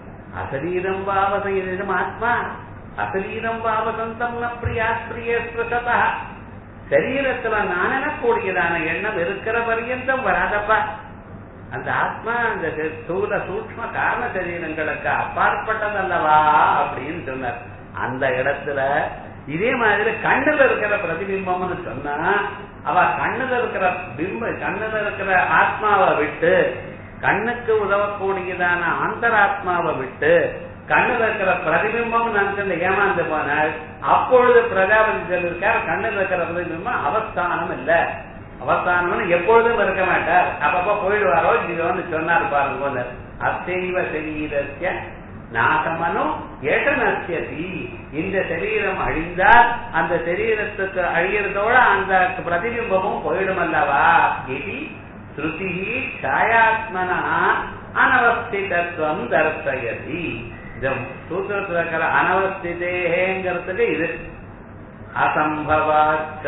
அசரீரம் பாவசம் ஆத்மா அசரீரம் பாவசந்தம் பிரியா பிரிய ஸ்பிருசதா சரீரத்துல நானக்கூடியதான எண்ணம் இருக்கிற பரியந்தம் வராதப்பா அந்த ஆத்மா அந்த ஸ்தூல சூக்ம காரண சரீரங்களுக்கு அப்பாற்பட்டதல்லவா அப்படின்னு சொன்னார் அந்த இடத்துல இதே மாதிரி கண்ணுல இருக்கிற பிரதிபிம்பம்னு சொன்னா அவ கண்ணுல இருக்கிற பிம்ப கண்ணுல இருக்கிற ஆத்மாவை விட்டு கண்ணுக்கு உதவக்கூடியதான அந்தராத்மாவை விட்டு கண்ணுல இருக்கிற பிரதிபிம்பம் நினைச்சு ஏமாந்து போனால் அப்பொழுது பிரஜாபதி சொல்லிருக்கார் கண்ணுல இருக்கிற பிரதிபிம்பம் அவஸ்தானம் இல்ல அவஸ்தானம்னு எப்பொழுதும் இருக்க மாட்டார் அப்பப்ப போயிடுவாரோ ஜீவன் சொன்னார் பாருங்க அசைவ சரீரத்திய நாசமனும் ஏட்டனசியதி இந்த சரீரம் அழிந்தால் அந்த சரீரத்துக்கு அழியறதோட அந்த பிரதிபிம்பமும் போயிடும் அல்லவா இது ஸ்ருதி சாயாத்மனா அனவஸ்திதத்துவம் தர்சயதி இந்த சூத்திரத்தில் இருக்கிற அனவஸ்திதேங்கிறதுக்கு இது அசம்பவாச்ச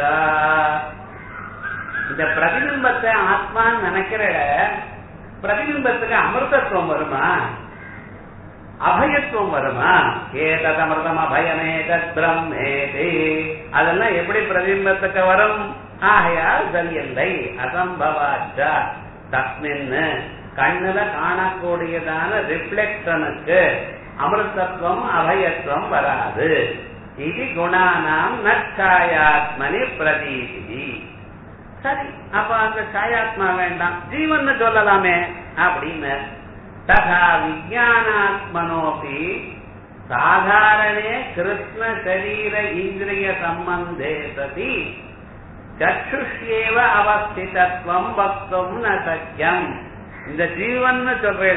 இந்த பிரதிபிம்பத்தை ஆத்மான்னு நினைக்கிற பிரதிபிம்பத்துக்கு அமிர்தத்துவம் வருமா அபயத்துவம் வருமா ஏதத் அமிர்தம் அபயமேதத் பிரம்மேதி அதெல்லாம் எப்படி பிரதிபிம்பத்துக்கு வரும் ஆகையால் இல்லை அசம்பவாச்ச தஸ்மின் கண்ணுல காணக்கூடியதான ரிஃப்ளெக்ஷனுக்கு அமிர்தத்துவம் அபயத்துவம் வராது இது குணானாம் நற்காயாத்மனி பிரதீதி சரி அப்ப அந்த சாயாத்மா வேண்டாம் ஜீவன் சொல்லலாமே அப்படின்னு ததா விஜயானாத்மனோபி சாதாரணே கிருஷ்ண சரீர இந்திரிய சம்பந்தே சதி சக்ஷுஷ்யேவ அவஸ்திதத்துவம் வக்தும் ந சக்கியம் இந்த ஜீவன் சொல்றேல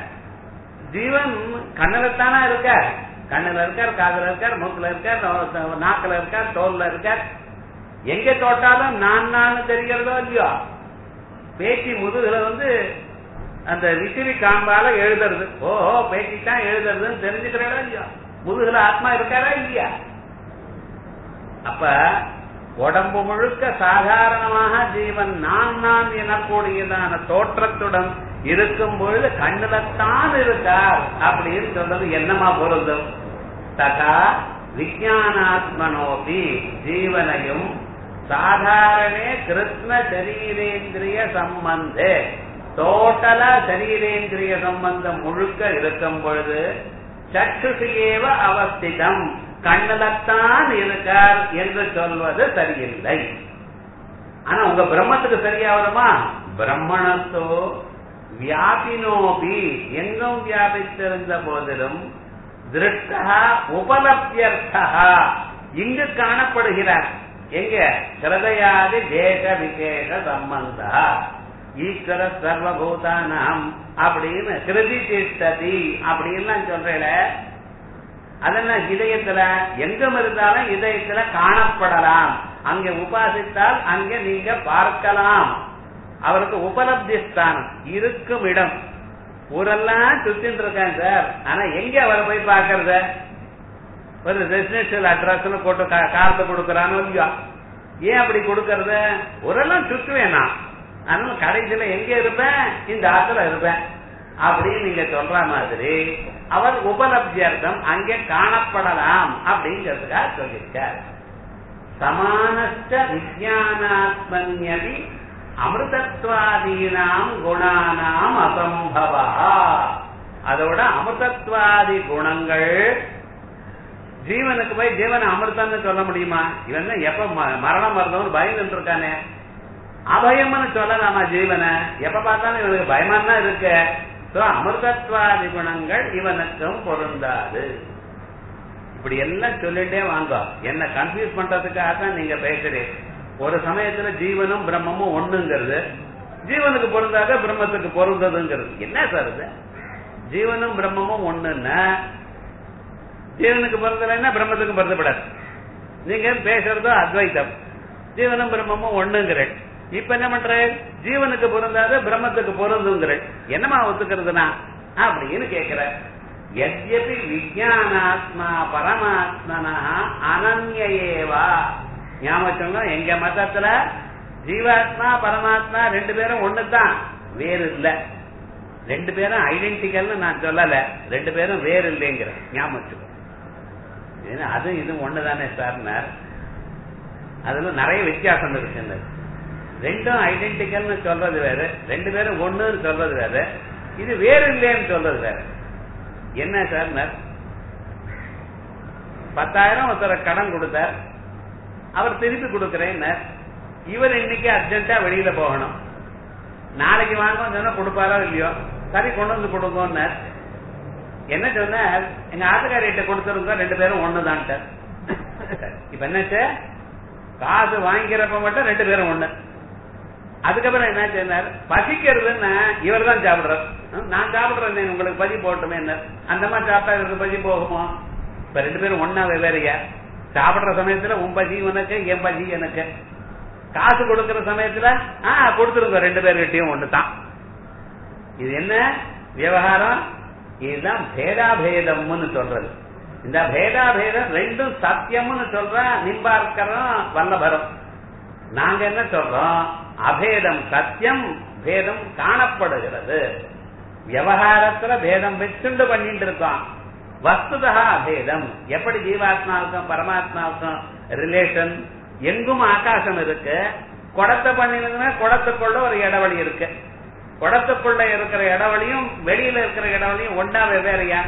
ஜீவன் கண்ணுலத்தானா இருக்கார் கண்ணுல இருக்கார் காதுல இருக்கார் மூக்குல இருக்கார் நோ- நாக்குல இருக்கார் தோல்ல இருக்கார் எங்க தோட்டாலும் நான் நான் தெரிகிறதோ இல்லையோ பேச்சு முதுகுல வந்து அந்த விசிறி காம்பால எழுதுறது ஓஹோ பேச்சு தான் எழுதுறதுன்னு தெரிஞ்சுக்கிறதா இல்லையா முதுகுல ஆத்மா இருக்காரா இல்லையா அப்ப உடம்பு முழுக்க சாதாரணமாக ஜீவன் நான் நான் எனக்கூடியதான தோற்றத்துடன் இருக்கும் பொழுது கண்ணுலத்தான் இருக்கார் அப்படின்னு சொல்றது என்னமா பொருந்தும் ததா விஜயானாத்மனோபி ஜீவனையும் சாதாரணே கிருஷ்ண சரீரேந்திரிய சம்பந்தே டோட்டலா சரீரேந்திரிய சம்பந்தம் முழுக்க இருக்கும் பொழுது சற்றுசியேவ அவஸ்திதம் கண்ணுலத்தான் இருக்கார் என்று சொல்வது சரியில்லை ஆனா உங்க பிரம்மத்துக்கு சரியா வருமா பிரம்மணத்தோ வியாபினோபி எங்கும் வியாபித்திருந்த போதிலும் திருஷ்டா உபலப்தியர்த்தா இங்கு காணப்படுகிறார் எங்க கிருதயாதி தேச விசேஷ சம்பந்தா ஈஸ்வர சர்வபூதானாம் அப்படின்னு கிருதி திஷ்டதி அப்படின்னு சொல்றேன் அதெல்லாம் இதயத்துல எங்கும் இருந்தாலும் இதயத்துல காணப்படலாம் அங்கே உபாசித்தால் அங்கே நீங்க பார்க்கலாம் அவருக்கு உபலப்தி ஸ்தானம் இருக்கும் இடம் ஊரெல்லாம் சுத்தின்னு இருக்காங்க சார் ஆனா எங்க அவரை போய் பாக்குறது ஒரு ரெசிடென்சியல் அட்ரஸ் போட்டு கார்டு கொடுக்கறானோ இல்லையோ ஏன் அப்படி கொடுக்கறது ஊரெல்லாம் சுத்துவேன் நான் அதனால கடைசியில எங்க இருப்பேன் இந்த ஆத்துல இருப்பேன் அப்படின்னு நீங்க சொல்ற மாதிரி அவர் உபலப்தியர்த்தம் அங்கே காணப்படலாம் அப்படிங்கிறதுக்காக சொல்லியிருக்கார் சமானஸ்ட விஜயானாத்மன்யதி அமிர்தத்வாதீனாம் குணானாம் அசம்பவா அதோட அமிர்தத்வாதி குணங்கள் ஜீவனுக்கு போய் ஜீவனை அமிர்தம்னு சொல்ல முடியுமா இவன் தான் எப்ப ம- மரணம் வருதோன்னு பயந்துட்டு இருக்கானே அபயம்னு சொல்லலாமா ஜீவனை எப்ப பார்த்தாலும் இவனுக்கு பயமா தான் இருக்கு So, அமிர்தத்வாதி குணங்கள் இவனுக்கும் பொருந்தாது இப்படி எல்லாம் சொல்லிட்டே வாங்க என்ன கன்ஃபியூஸ் பண்றதுக்காக தான் நீங்க பேசுறீங்க ஒரு சமயத்துல ஜீவனும் பிரம்மமும் ஒண்ணுங்கிறது ஜீவனுக்கு பொருந்தாத பிரம்மத்துக்கு பொருந்ததுங்கிறது என்ன சார் இது ஜீவனும் பிரம்மமும் ஒண்ணுன்னா ஜீவனுக்கு பொருந்தலைன்னா பிரம்மத்துக்கு பொருந்தப்படாது நீங்க பேசுறதோ அத்வைத்தம் ஜீவனும் பிரம்மமும் ஒண்ணுங்கிறேன் இப்ப என்ன பண்ற ஜீவனுக்கு பொருந்தாத பிரம்மத்துக்கு பொருந்துங்கிறேன் என்னமா ஒத்துக்கிறதுனா அப்படின்னு கேக்குற எத்யபி விஜயானாத்மா பரமாத்மனா அனன்யேவா ஞாபகம் எங்க மதத்துல ஜீவாத்மா பரமாத்மா ரெண்டு பேரும் ஒண்ணுதான் வேறு இல்ல ரெண்டு பேரும் ஐடென்டிக்கல்னு நான் சொல்லல ரெண்டு பேரும் வேறு இல்லைங்கிற ஞாபகம் ஏன்னா அது இது ஒண்ணுதானே சார்னார் அதுல நிறைய வித்தியாசம் இருக்கு ரெண்டும் ஐடென்டிக்கல்னு சொல்றது வேற ரெண்டு பேரும் ஒண்ணுன்னு சொல்றது வேற இது வேறு இல்லைன்னு சொல்றது வேற என்ன சார்னார் பத்தாயிரம் ஒருத்தர் கடன் கொடுத்தார் அவர் திருப்பி கொடுக்கிறேன்னார் இவர் இன்னைக்கு அர்ஜென்ட்டா வெளியில போகணும் நாளைக்கு வாங்க சொன்னா கொடுப்பாரோ இல்லையோ சரி கொண்டு வந்து கொடுங்கன்னார் என்ன சொன்னார் எங்க ஆத்துக்காரிட்ட கொடுத்துருங்க ரெண்டு பேரும் ஒண்ணுதான்ட்டார் இப்ப என்னாச்சு காசு வாங்கிக்கிறப்ப மட்டும் ரெண்டு பேரும் ஒண்ணு அதுக்கப்புறம் என்ன சொன்னார் பசிக்கிறதுன்னா இவர் தான் சாப்பிடுறார் நான் சாப்பிடுறேன் உங்களுக்கு பசி போட்டுமே என்ன அந்த மாதிரி சாப்பிட்டா இவருக்கு பசி போகுமோ இப்ப ரெண்டு பேரும் ஒன்னா வெவ்வேறையா சாப்பிடுற சமயத்துல உன் பசி உனக்கு என் பசி எனக்கு காசு கொடுக்கிற சமயத்துல ஆ கொடுத்துருங்க ரெண்டு பேர்கிட்டயும் ஒண்ணுதான் இது என்ன விவகாரம் இதுதான் பேதாபேதம்னு சொல்றது இந்த பேதாபேதம் ரெண்டும் சத்தியம்னு சொல்ற நிம்பார்க்கரும் வல்லபரம் நாங்க என்ன சொல்றோம் அபேதம் சத்தியம் பேதம் காணப்படுகிறது விவகாரத்துல பேதம் வச்சுண்டு பண்ணிட்டு இருக்கோம் வஸ்துதா அபேதம் எப்படி ஜீவாத்மாவுக்கும் பரமாத்மாவுக்கும் ரிலேஷன் எங்கும் ஆகாசம் இருக்கு குடத்தை பண்ணினதுன்னா குடத்துக்குள்ள ஒரு இடவழி இருக்கு குடத்துக்குள்ள இருக்கிற இடவழியும் வெளியில இருக்கிற இடவழியும் ஒன்னா வெவ்வேறையா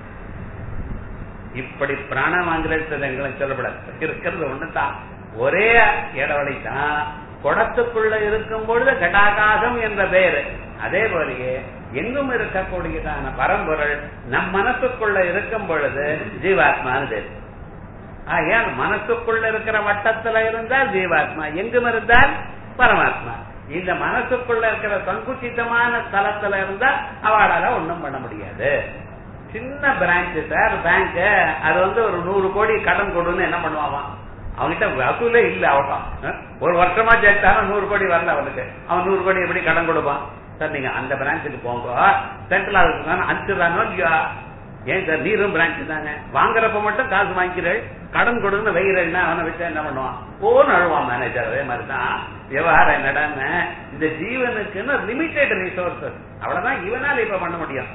இப்படி பிராணமாங்கிரங்களை சொல்லப்படாது இருக்கிறது ஒண்ணுதான் ஒரே இடவழி தான் குடத்துக்குள்ள இருக்கும் பொழுது கடாகாசம் என்ற பெயர் அதே போலயே எங்கும் இருக்கக்கூடியதான பரம்பொருள் நம் மனசுக்குள்ள இருக்கும் பொழுது ஜீவாத்மான்னு பேர் ஆகையால் மனசுக்குள்ள இருக்கிற வட்டத்துல இருந்தால் ஜீவாத்மா எங்கும் இருந்தால் பரமாத்மா இந்த மனசுக்குள்ள இருக்கிற சங்குச்சிதமான ஸ்தலத்துல இருந்தா அவளால ஒண்ணும் பண்ண முடியாது சின்ன பிரான்ச் சார் பேங்க் அது வந்து ஒரு நூறு கோடி கடன் கொடுன்னு என்ன பண்ணுவான் அவன்கிட்ட வசூலே இல்ல அவன் ஒரு வருஷமா சேர்த்தாலும் நூறு கோடி வரல அவனுக்கு அவன் நூறு கோடி எப்படி கடன் கொடுப்பான் சார் நீங்க அந்த பிரான்ச்சுக்கு போங்க சென்ட்ரல் ஆஃபீஸ் அனுப்பிச்சுறானோ இல்லையா ஏன் சார் நீரும் பிரான்ச் தானே வாங்குறப்ப மட்டும் காசு வாங்கிக்கிறேன் கடன் கொடுன்னு வைகிறேன்னா அவனை வச்சு என்ன பண்ணுவான் ஓன்னு அழுவான் மேனேஜர் அதே மாதிரிதான் விவகாரம் என்னடான்னு இந்த ஜீவனுக்குன்னு லிமிடெட் ரிசோர்சஸ் அவ்வளவுதான் இவனால இப்ப பண்ண முடியும்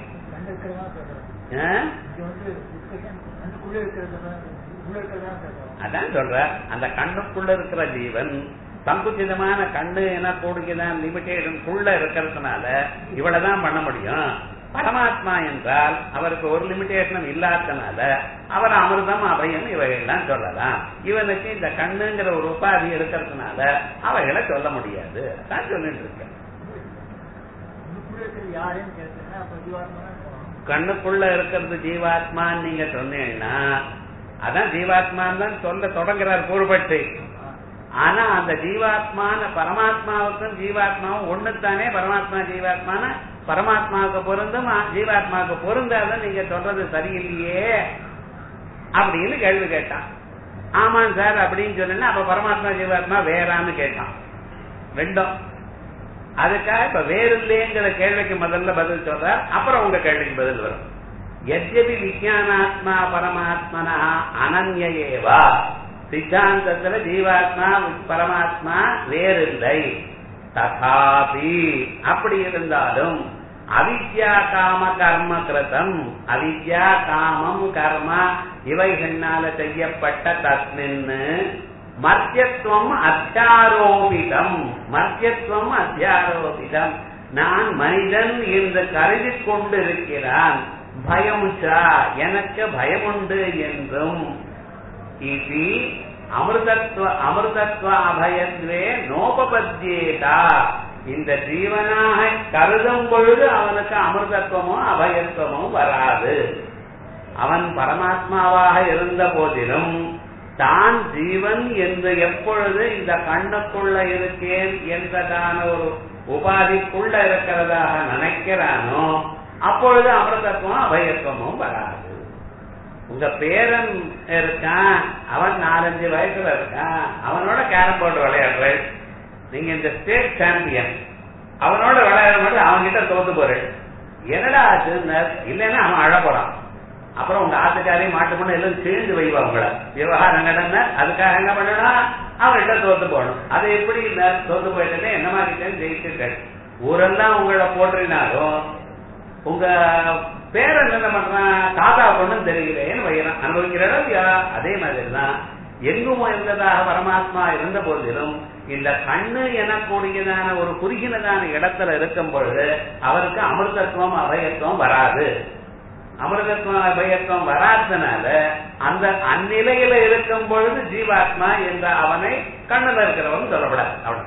அதான் சொல்ற அந்த கண்ணுக்குள்ள இருக்கிற ஜீவன் சங்குச்சிதமான கண்ணு என கூடியதான் லிமிடேஷனுக்குள்ள இருக்கிறதுனால இவ்வளவுதான் பண்ண முடியும் பரமாத்மா என்றால் அவருக்கு ஒரு லிமிடேஷனும் இல்லாதனால அவர் அமிர்தம் அபயம் இவைகள்லாம் சொல்லலாம் இவனுக்கு இந்த கண்ணுங்கிற ஒரு உபாதி இருக்கிறதுனால அவைகளை சொல்ல முடியாது தான் சொல்லிட்டு இருக்கேன் கண்ணுக்குள்ள இருக்கிறது ஜீவாத்மான்னு நீங்க சொன்னீங்கன்னா அதான் ஜீவாத்மான்னு தான் சொல்ல தொடங்குறார் கூறுபட்டு ஆனா அந்த ஜீவாத்மான பரமாத்மாவுக்கும் ஜீவாத்மாவும் ஒண்ணுத்தானே பரமாத்மா ஜீவாத்மான பரமாத்மாவுக்கு பொருந்தும் ஜீவாத்மாவுக்கு பொருந்தாத நீங்க சொல்றது சரியில்லையே அப்படின்னு கேள்வி கேட்டான் ஆமாம் சார் அப்படின்னு சொன்னா அப்ப பரமாத்மா ஜீவாத்மா வேறான்னு கேட்டான் ரெண்டும் அதுக்காக இப்ப வேறு இல்லைங்கிற கேள்விக்கு முதல்ல பதில் சொல்றார் அப்புறம் உங்க கேள்விக்கு பதில் வரும் எத்யபி விஜயானாத்மா பரமாத்மனா அனன்யேவா சித்தாந்தத்துல ஜீவாத்மா பரமாத்மா வேறில்லை ததாபி அப்படி இருந்தாலும் அவித்யா காம கர்ம கிருதம் அவித்யா காமம் கர்ம இவைகள்னால செய்யப்பட்ட தஸ்மின்னு மத்தியத்துவம் அத்தியாரோபிதம் மத்தியத்துவம் அத்தியாரோபிதம் நான் மனிதன் என்று கருதி கொண்டிருக்கிறான் பயம் எனக்கு பயமுண்டு என்றும் இது அமிர்தத்வ அமிர்தத்வ அபயத்வே நோபபத்தியேதா இந்த ஜீவனாக கருதும் பொழுது அவனுக்கு அமிர்தத்துவமும் அபயத்துவமும் வராது அவன் பரமாத்மாவாக இருந்த போதிலும் தான் ஜீவன் என்று எப்பொழுது இந்த கண்ணுக்குள்ள இருக்கேன் என்றதான ஒரு உபாதிக்குள்ள இருக்கிறதாக நினைக்கிறானோ அப்பொழுது அமிர்தத்துவம் அபயத்துவமும் வராது உங்க பேரன் இருக்கான் அவன் நாலஞ்சு வயசுல இருக்கான் அவனோட கேரம் போர்டு விளையாடுற நீங்க இந்த ஸ்டேட் சாம்பியன் அவனோட விளையாட மட்டும் அவன்கிட்ட தோத்து போறேன் என்னடா ஆச்சுன்னு இல்லைன்னா அவன் அழ போறான் அப்புறம் உங்க ஆத்துக்காரையும் மாட்டு பண்ண எல்லாம் சேர்ந்து வைவா உங்களை விவகாரம் நடந்த அதுக்காக என்ன பண்ணணும் அவங்கள்ட்ட தோத்து போகணும் அது எப்படி இந்த தோத்து போயிட்டு என்ன மாதிரி ஜெயிச்சுட்டேன் ஊரெல்லாம் உங்களை போட்டுறினாலும் உங்க பேரன் என்ன பண்றான் தாத்தா பொண்ணும் தெரியலேன்னு வைக்கிறான் அனுபவிக்கிறா இல்லையா அதே மாதிரி தான் எங்கும் இருந்ததாக பரமாத்மா இருந்த போதிலும் இந்த கண்ணு எனக்கூடியதான ஒரு குறுகினதான இடத்துல இருக்கும் பொழுது அவருக்கு அமிர்தத்துவம் அபயத்துவம் வராது அமிர்தத்துவம் அபயத்துவம் வராதனால அந்த அந்நிலையில இருக்கும் பொழுது ஜீவாத்மா என்ற அவனை கண்ணுல இருக்கிறவன் சொல்லப்படாது அவன்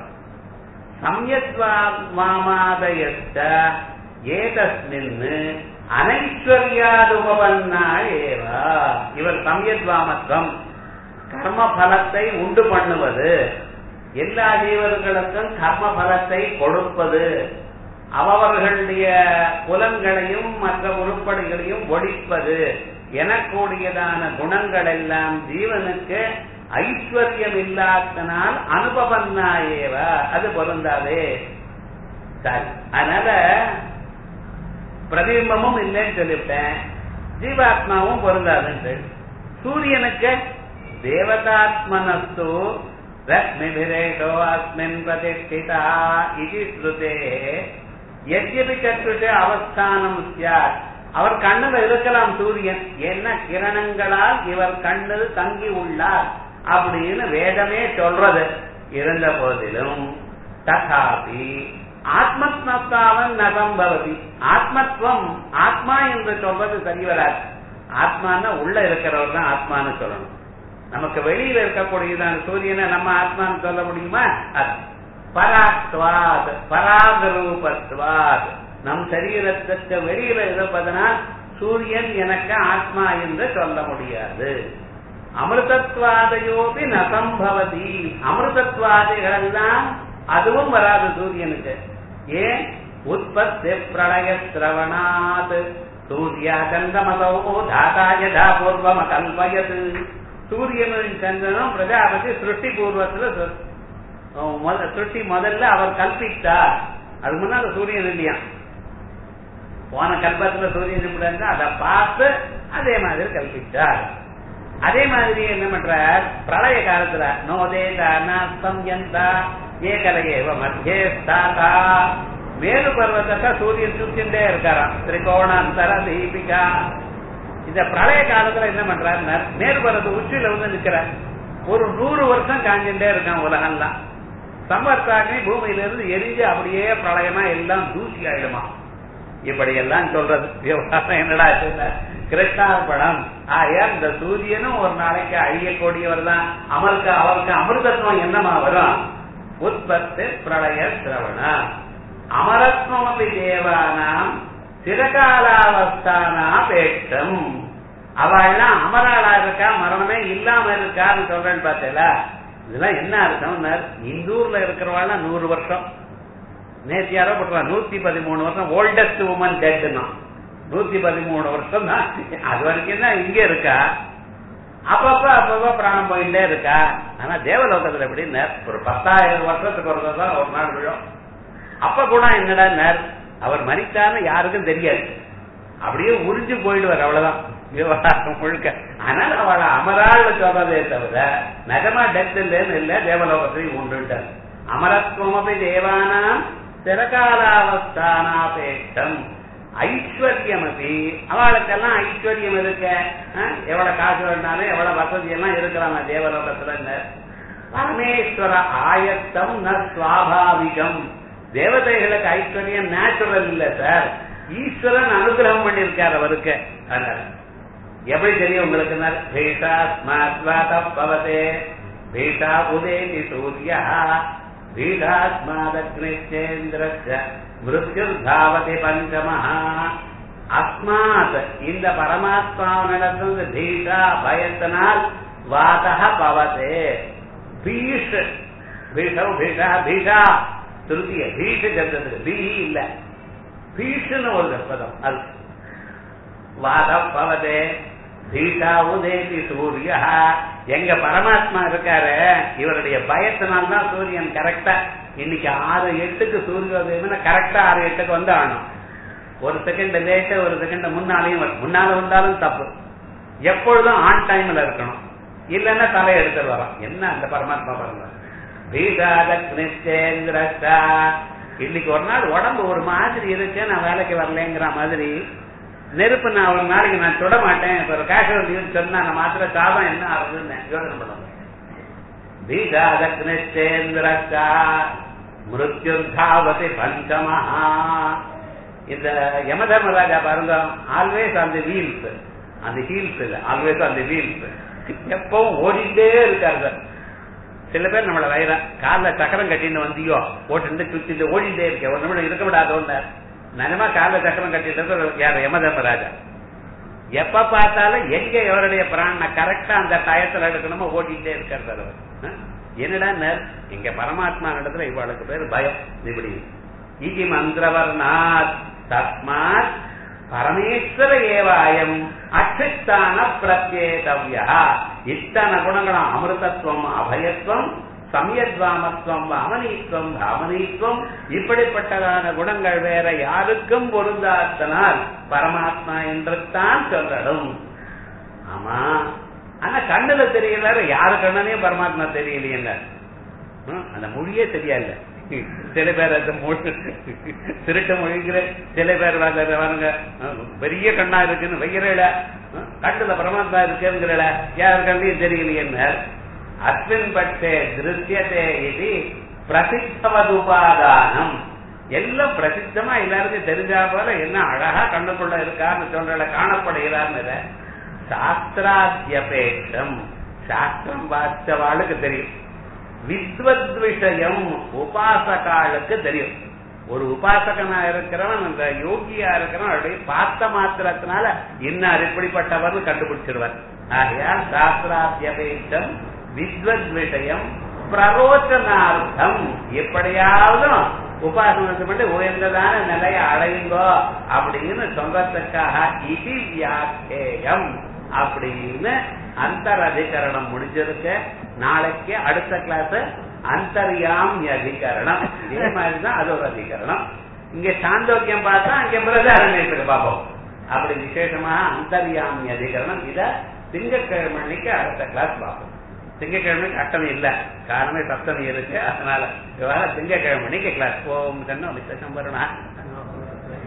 சம்யத்வாமாதயத்த ஏதஸ்மின் அனைஸ்வர்யாதுபவன்னா ஏவா இவர் சம்யத்வாமத்துவம் கர்ம பலத்தை உண்டு பண்ணுவது எல்லா ஜீவர்களுக்கும் கர்ம பலத்தை கொடுப்பது அவர்களுடைய புலன்களையும் மற்ற உருப்படிகளையும் ஒழிப்பது எனக்கூடியதான குணங்கள் எல்லாம் ஜீவனுக்கு ஐஸ்வர்யம் இல்லாதனால் அனுபவன்னாயேவ அது பொருந்தாதே சரி அதனால பிரதிபிம்பமும் இல்லைன்னு சொல்லிவிட்டேன் ஜீவாத்மாவும் பொருந்தாதுன்னு சூரியனுக்கு தேவதாத்மனஸ்து ரத்மிபிரேஷோ அஸ்மின் பிரதிஷ்டிதா இது ஸ்ருதே எத்யபி சற்றுட்டு அவஸ்தானம் சியார் அவர் கண்ணுல இருக்கலாம் சூரியன் என்ன கிரணங்களால் இவர் கண்ணில் தங்கி உள்ளார் அப்படின்னு வேதமே சொல்றது இருந்த போதிலும் தகாபி ஆத்மத்மத்தாவன் நகம்பவதி ஆத்மத்துவம் ஆத்மா என்று சொல்றது சரி வராது ஆத்மான்னா உள்ள இருக்கிறவர் தான் ஆத்மான்னு சொல்லணும் நமக்கு வெளியில இருக்கக்கூடியதான சூரியனை நம்ம ஆத்மான்னு சொல்ல முடியுமா அது பராத்வாத் பராகரூபத்வாத் நம் சரீரத்திற்கு வெளியில இருப்பதனால் சூரியன் எனக்கு ஆத்மா என்று சொல்ல முடியாது அமிர்தத்வாதையோபி நசம்பவதி அமிர்தத்வாதிகள் எல்லாம் அதுவும் வராது சூரியனுக்கு ஏன் உற்பத்தி பிரளய சிரவணாத் சூர்யா சந்திரமதோ தாதா யதா பூர்வம கல்பயது சூரியனும் சந்திரனும் பிரஜாபதி சிருஷ்டி பூர்வத்துல சிருஷ்டி முதல்ல அவர் கல்பித்தார் அது முன்னால சூரியன் இல்லையா போன கல்பத்துல சூரியன் எப்படி இருந்தா அதை பார்த்து அதே மாதிரி கல்பித்தார் அதே மாதிரி என்ன பண்றார் பிரளய காலத்துல நோதேதா நாஸ்தம் எந்தா ஏகலையேவ மத்தியே ஸ்தாதா மேரு பர்வத்தத்தை சூரியன் சுத்தின்றே இருக்காராம் திரிகோணாந்தர தீபிகா இந்த பிரளய காலத்துல என்ன பண்றாரு மேரு பர்வத்த உச்சியில வந்து நிக்கிறார் ஒரு நூறு வருஷம் காஞ்சுட்டே இருக்கான் உலகம்லாம் சம்பர்த்தாக்கி பூமியில இருந்து எரிஞ்சு அப்படியே பிரளயமா எல்லாம் தூசி ஆயிடுமா இப்படி எல்லாம் சொல்றது விவகாரம் என்னடா கிருஷ்ணார்பணம் ஆயா இந்த சூரியனும் ஒரு நாளைக்கு அழியக்கூடியவர் தான் அவருக்கு அவருக்கு அமிர்தத்துவம் என்னமா வரும் உற்பத்தி பிரளய சிரவண அமரத்வம் அப்படி தேவானாம் சிறகாலாவஸ்தானா பேட்டம் அவள்லாம் அமராளா இருக்கா மரணமே இல்லாம இருக்கான்னு சொல்றேன்னு பார்த்தல இதெல்லாம் என்ன அர்த்தம் இந்தூர்ல இருக்கிறவாள் நூறு வருஷம் நேற்று யாரோ போட்டுருவா நூத்தி பதிமூணு வருஷம் ஓல்டஸ்ட் உமன் டெட்னா நூத்தி பதிமூணு வருஷம் தான் அது வரைக்கும் தான் இங்க இருக்கா அப்பப்ப அப்பப்ப பிராணம் போயிட்டே இருக்கா ஆனா தேவலோகத்துல எப்படின்னு ஒரு பத்தாயிரம் வருஷத்துக்கு ஒரு தான் ஒரு நாள் விழும் அப்ப கூட என்னடா நேர் அவர் மறித்தான்னு யாருக்கும் தெரியாது அப்படியே உறிஞ்சு போயிடுவார் அவ்வளவுதான் விவகாரம் முழுக்க ஆனால் அவளை அமராள்னு சொல்றதே தவிர நகமா டெத் இல்லைன்னு இல்ல தேவலோகத்திலையும் உண்டுட்டார் அமரத்துவமபி தேவானாம் சிறகாலாவஸ்தானாபேட்டம் ஐஸ்வர்யமபி அவளுக்கெல்லாம் ஐஸ்வர்யம் இருக்க எவ்வளவு காசு வேண்டாலும் எவ்வளவு வசதி எல்லாம் இருக்கிறாங்க தேவலோகத்துல பரமேஸ்வர ஆயத்தம் ந சுவாபாவிகம் தேவதைகளுக்கு ஐஸ்வர்யம் நேச்சுரல் இல்ல சார் ஈஸ்வரன் அனுகிரகம் பண்ணிருக்கார் அவருக்கு அதனால எப்படி தெரியும் உங்களுக்கு பீஷாஸ்மாத்வாதே பீஷா உதேதி சூரியா பீடாஸ்மாதக்னிச்சேந்திரஸ்ய மிருத்யுர்தாவதி பஞ்சமஹா அஸ்மாத் இந்த பரமாத்மாவினிடத்திலிருந்து பீஷா பயத்தினால் வாதக பவதே பீஷ் பீஷவ் பீஷா பீஷா திருத்திய பீஷ சப்தத்துக்கு பீஹி இல்ல பீஷ்னு ஒரு பதம் அது வாத பவதே பீஷா உதேதி சூரிய எங்க பரமாத்மா இருக்காரு இவருடைய பயத்தினால்தான் சூரியன் கரெக்டா இன்னைக்கு ஆறு எட்டுக்கு சூரியோதயம் கரெக்டா ஆறு எட்டுக்கு வந்து ஆகணும் ஒரு செகண்ட் லேட்டு ஒரு செகண்ட் முன்னாலையும் முன்னால வந்தாலும் தப்பு எப்பொழுதும் ஆன் டைம்ல இருக்கணும் இல்லைன்னா தலை எடுத்துட்டு வரோம் என்ன அந்த பரமாத்மா பாருங்க பீகாதக்னிச்சேந்திரா இன்னைக்கு ஒரு நாள் உடம்பு ஒரு மாதிரி இருக்கு நான் வேலைக்கு வரலங்கிற மாதிரி நெருப்பு நான் ஒரு நாளைக்கு நான் சுட மாட்டேன் இப்ப ஒரு கேஷுவல் யூஸ் சொன்னா நான் மாத்திர சாதம் என்ன ஆகுதுன்னு யோசனை பண்ணுவோம் பீகாதக்னிச்சேந்திரா மிருத்யுர்தாவதி பஞ்சமஹா இந்த யமதர்மராஜா பாருங்க ஆல்வேஸ் அந்த வீல்ஸ் அந்த ஹீல்ஸ் இல்ல ஆல்வேஸ் அந்த வீல்ஸ் எப்பவும் ஓடிட்டே இருக்காரு சார் சில பேர் நம்மள வயிற கால சக்கரம் கட்டின்னு வந்தியோ ஓட்டு சுத்திட்டு ஓடிட்டே இருக்க ஒரு நிமிடம் இருக்க விடாதோன்னு நிஜமா கால சக்கரம் கட்டிட்டு இருக்க யார் யமதர்மராஜா எப்ப பார்த்தாலும் எங்க இவருடைய பிராண கரெக்டா அந்த டயத்துல எடுக்கணுமோ ஓடிட்டே இருக்காரு சார் அவர் என்னடா எங்க பரமாத்மா இடத்துல இவளுக்கு பேர் பயம் இப்படி இது மந்திரவர்ணாத் தஸ்மாத் பரமேஸ்வர ஏவாயம் அச்சித்தான பிரத்யேதவ்யா இத்தனை குணங்களும் அமிர்தத்துவம் அபயத்துவம் சமயத்வாமத்துவம் அமனீத்துவம் தாமனீத்துவம் இப்படிப்பட்டதான குணங்கள் வேற யாருக்கும் பொருந்தாத்தனால் பரமாத்மா என்று தான் சொல்லணும் ஆமா ஆனா கண்ணுல தெரியல யாரு கண்ணனையும் பரமாத்மா தெரியலையே அந்த மொழியே தெரியாது சில பேர் அந்த மொழி திருட்டு மொழிங்கிற சில பேர் வாங்க பெரிய கண்ணா இருக்குன்னு வைக்கிறேல கண்ணுல பரமாத்மா இருக்குங்கிறல யார் கண்ணையும் தெரியலையே அஸ்மின் பட்சே திருத்தியதே இது பிரசித்தவதுபாதானம் எல்லாம் பிரசித்தமா எல்லாருக்கும் தெரிஞ்சா போல என்ன அழகா கண்ணுக்குள்ள இருக்கான்னு சொல்றல காணப்படுகிறார்னு சாஸ்திராத்தியபேட்சம் சாஸ்திரம் வாசிச்சவாளுக்கு தெரியும் வித்வத் விஷயம் உபாசகாளுக்கு தெரியும் ஒரு உபாசகனா இருக்கிறவன் அந்த யோகியா இருக்கிறவன் அவருடைய பார்த்த மாத்திரத்தினால இன்னார் இப்படிப்பட்டவர் கண்டுபிடிச்சிடுவார் ஆகையால் சாஸ்திராத்தியபேட்டம் வித்வத் விஷயம் பிரரோச்சனார்த்தம் எப்படியாவது உபாசனத்தை பண்ணி உயர்ந்ததான நிலையை அடையுங்கோ அப்படின்னு சொல்றதுக்காக இது வியாக்கேயம் அப்படின்னு அந்தர் அதிகரணம் முடிஞ்சிருக்கு நாளைக்கு அடுத்த கிளாஸ் அந்தர்யாம் அதிகரணம் இதே மாதிரிதான் அது ஒரு அதிகரணம் இங்க சாந்தோக்கியம் பார்த்தா அங்க பிரதாரண்யத்துக்கு பார்ப்போம் அப்படி விசேஷமாக அந்தர்யாமி அதிகரணம் இத திங்கட்கிழமை அன்னைக்கு அடுத்த கிளாஸ் பார்ப்போம் திங்கட்கிழமைக்கு அட்டமை இல்ல காரணமே சப்தமி இருக்கு அதனால விவகாரம் திங்கட்கிழமை மணிக்கு கிளாஸ் ஓம் தன்னோ விசேஷம் வருணா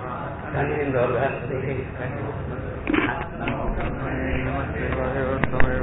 நமஸ்தே